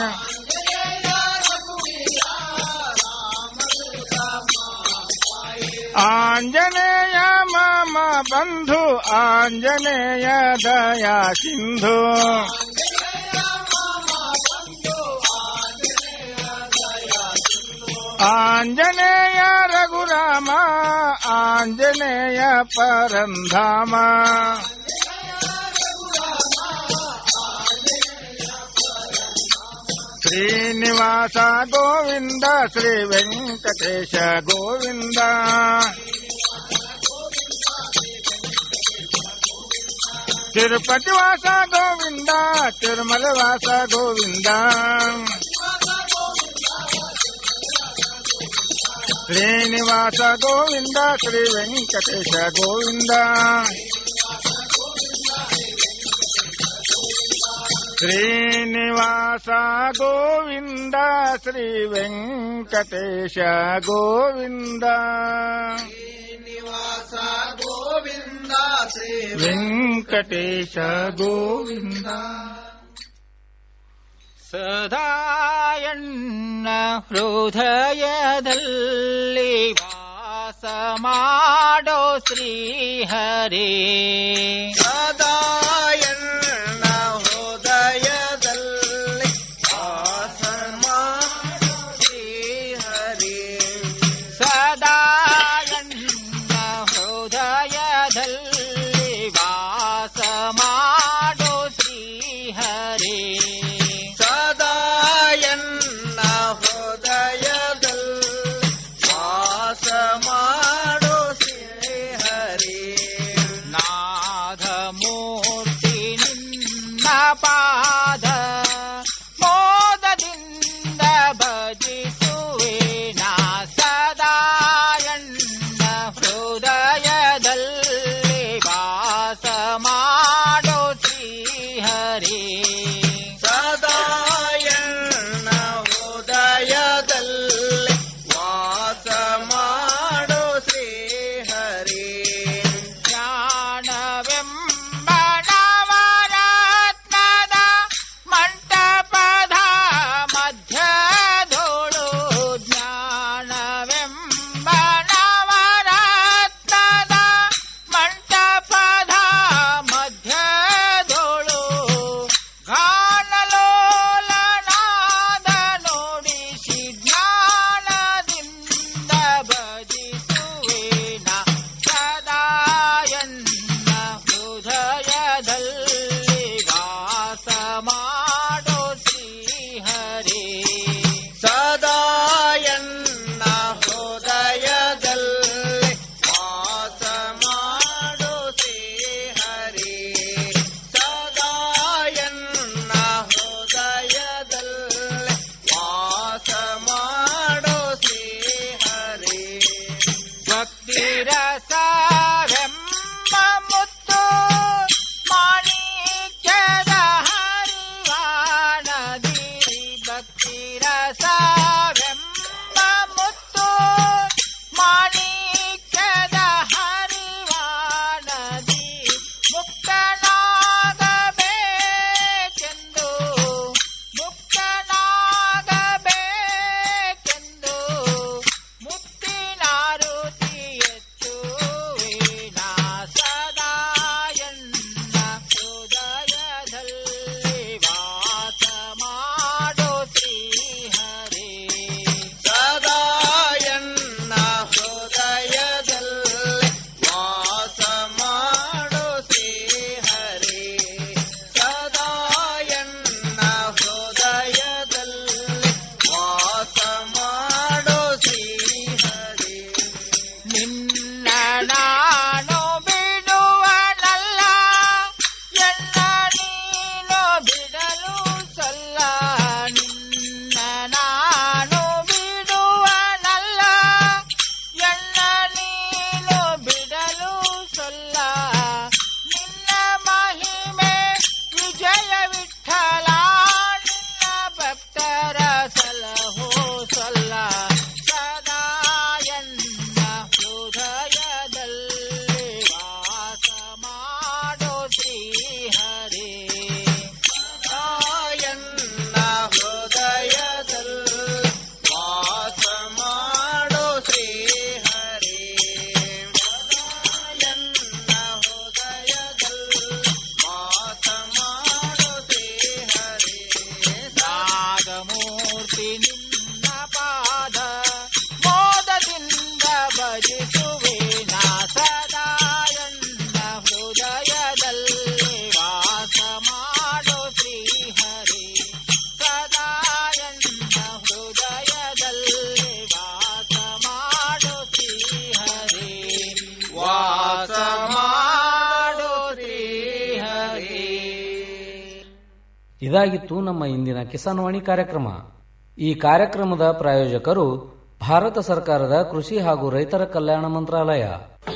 ಆಂಜನೇಯ ಮಾಮ ಬಂಧು ಆಂಜನೇಯ ದಯಾ ಸಿಂಧು ಆಂಜನೇಯ ರಘುರಾಮ ಆಂಜನೇಯ ಪರಂಧಾಮ ಶ್ರೀನಿವಾಸ ಗೋವಿಂದ ಶ್ರೀ ವೆಂಕಟೇಶ ಗೋವಿಂದ ತಿರುಪತಿ ವಾಸ ಗೋವಿಂದ ತಿರುಮಲ ವಾಸ ಗೋವಿಂದ ಶ್ರೀನಿವಾಸ ಗೋವಿಂದ ಶ್ರೀ ವೆಂಕಟೇಶ ಗೋವಿಂದ ಶ್ರೀನಿವಾಸ ಗೋವಿಂದ ಶ್ರೀ ವೆಂಕಟೇಶ ಗೋವಿಂದ ಶ್ರೀನಿವಾಸ ಗೋವಿಂದ ಶ್ರೀ ವೆಂಕಟೇಶ ಗೋವಿಂದ ಸದಾಯಣ್ಣ ಹೃದಯದಲ್ಲಿ ವಾಸ ಮಾಡೋ ಶ್ರೀಹರಿ ಸದಾಯಣ್ಣ ಹೃದಯದಲ್ಲಿ ವಾಸ ಮಾಡೋ ಶ್ರೀಹರಿ ಸದಾಯಣ್ಣ ಹೃದಯದಲ್ಲಿ ವಾಸ ಮಾಡೋ ಶ್ರೀಹರಿ ಸದಾಯಣ್ಣ ಹೃದಯದಲ್ಲಿ ವಾಸ ಮಾಡೋ ಶ್ರೀಹರಿ ನಾದ ಮೂರ್ತಿ ನಿನ್ನ ಪಾದ ಮೋದದಿಂದ ಭಜಿಸುವೆ ನಾ ಸದಾಯಣ್ಣ ಹೃದಯದಲ್ಲಿ ವಾಸ ಮಾಡೋ ಶ್ರೀಹರಿ ಸದಾಯಣ್ಣ ಹೃದಯದಲ್ಲಿ ವಾಸ ಮಾಡೋ ಶ್ರೀಹರಿ ಜ್ಞಾನವೆಂಬ ನವರತ್ನದ ಮಂಟಪದ ಮಧ್ಯದೋಳು ಜ್ಞಾನವೆಂಬ ನವರತ್ನದ ಮಂಟಪದ ಮಧ್ಯದೋಳು ಗಾನಲೋಲನಾದ ನೋಡಿಸಿ ಜ್ಞಾನದಿಂದ ಭಜಿಸುವೇನ ಸದಾಯನ್ನ ಹೃದಯದಲ್ಲಿ ವಾಸ ಮಾಡೋ ಶ್ರೀಹರಿ ಸದಾಯಣ್ಣ ಹೃದಯದಲ್ಲಿ ವಾಸ ಮಾಡೋ ಶ್ರೀಹರಿ ಸದಾಯಣ್ಣ ಹೃದಯದಲ್ಲಿ ವಾಸ ಮಾಡೋ ಶ್ರೀಹರಿ ಭಕ್ತಿರಸವೆಂಬ ಮುತ್ತು ಮಾಣಿಕ್ಯದ ಹರಿವಾಣದಿ ಭಕ್ತಿರಸವೆಂಬ ಮುತ್ತು ಮಾಣಿಕ್ಯದ ಹರಿವಾಣದಿ ಮುಕ್ತನಾಗಬೇಕೆಂದು ಮುಕ್ತನಾಗಬೇಕೆಂದು ಮುಕ್ತಿನಾರುತಿ ಎತ್ತುವಿನ ಸದಾಯಣ್ಣ ಹೃದಯದಲ್ಲಿ ವಾಸ ಮಾಡೋ ಶ್ರೀಹರಿ ಸದಾಯಣ್ಣ ಹೃದಯದಲ್ಲಿ ವಾಸ ಮಾಡೋ ಶ್ರೀಹರಿ ಸದಾಯಣ್ಣ ಹೃದಯದಲ್ಲಿ ವಾಸ ಮಾಡೋ ಶ್ರೀಹರಿ ನಿನ್ನ ನಾನು ಬಿಡುವನಲ್ಲ ಎನ್ನ ನೀನು ಬಿಡಲು ಸಲ್ಲ ನಿನ್ನ ನಾನು ಬಿಡುವನಲ್ಲ ಎನ್ನ ನೀನು ಬಿಡಲು ಸಲ್ಲ ನಿನ್ನ ಮಹಿಮೆ ವಿಜಯ ವಿಠಲ ನಿನ್ನ ಭಕ್ತರ ಸಲಹೋ ಸಲ್ಲ ಸದಾಯನ್ನ ಹೃದಯದಲ್ಲಿ ವಾಸ ಮಾಡೋ ಶ್ರೀಹರಿ ಸದಾಯಣ್ಣ ಹೃದಯದಲ್ಲಿ ವಾಸ ಮಾಡೋ ಶ್ರೀಹರಿ ಸದಾಯಣ್ಣ ಹೃದಯದಲ್ಲಿ ವಾಸ ಮಾಡೋ ಶ್ರೀಹರಿ ನಾಗಮೂರ್ತಿ ನಿನ್ನ ಪಾದ ಮೋದದಿಂದ ಭಜಿಸುವೆ ನಾ ಸದಾಯಣ್ಣ ಹೃದಯದಲ್ಲಿ ವಾಸ ಮಾಡೋ ಶ್ರೀಹರಿ ಸದಾಯಣ್ಣ ಹೃದಯದಲ್ಲಿ ವಾಸ ಮಾಡೋ ಶ್ರೀಹರಿ ವಾಸ ಮಾಡೋ ಶ್ರೀಹರಿ ಇದಾಗಿತ್ತು ನಮ್ಮ ಇಂದಿನ ಕಿಸಾನ್ವಾಣಿ ಕಾರ್ಯಕ್ರಮ ಈ ಕಾರ್ಯಕ್ರಮದ ಪ್ರಾಯೋಜಕರು ಭಾರತ ಸರ್ಕಾರದ ಕೃಷಿ ಹಾಗೂ ರೈತರ ಕಲ್ಯಾಣ ಮಂತ್ರಾಲಯ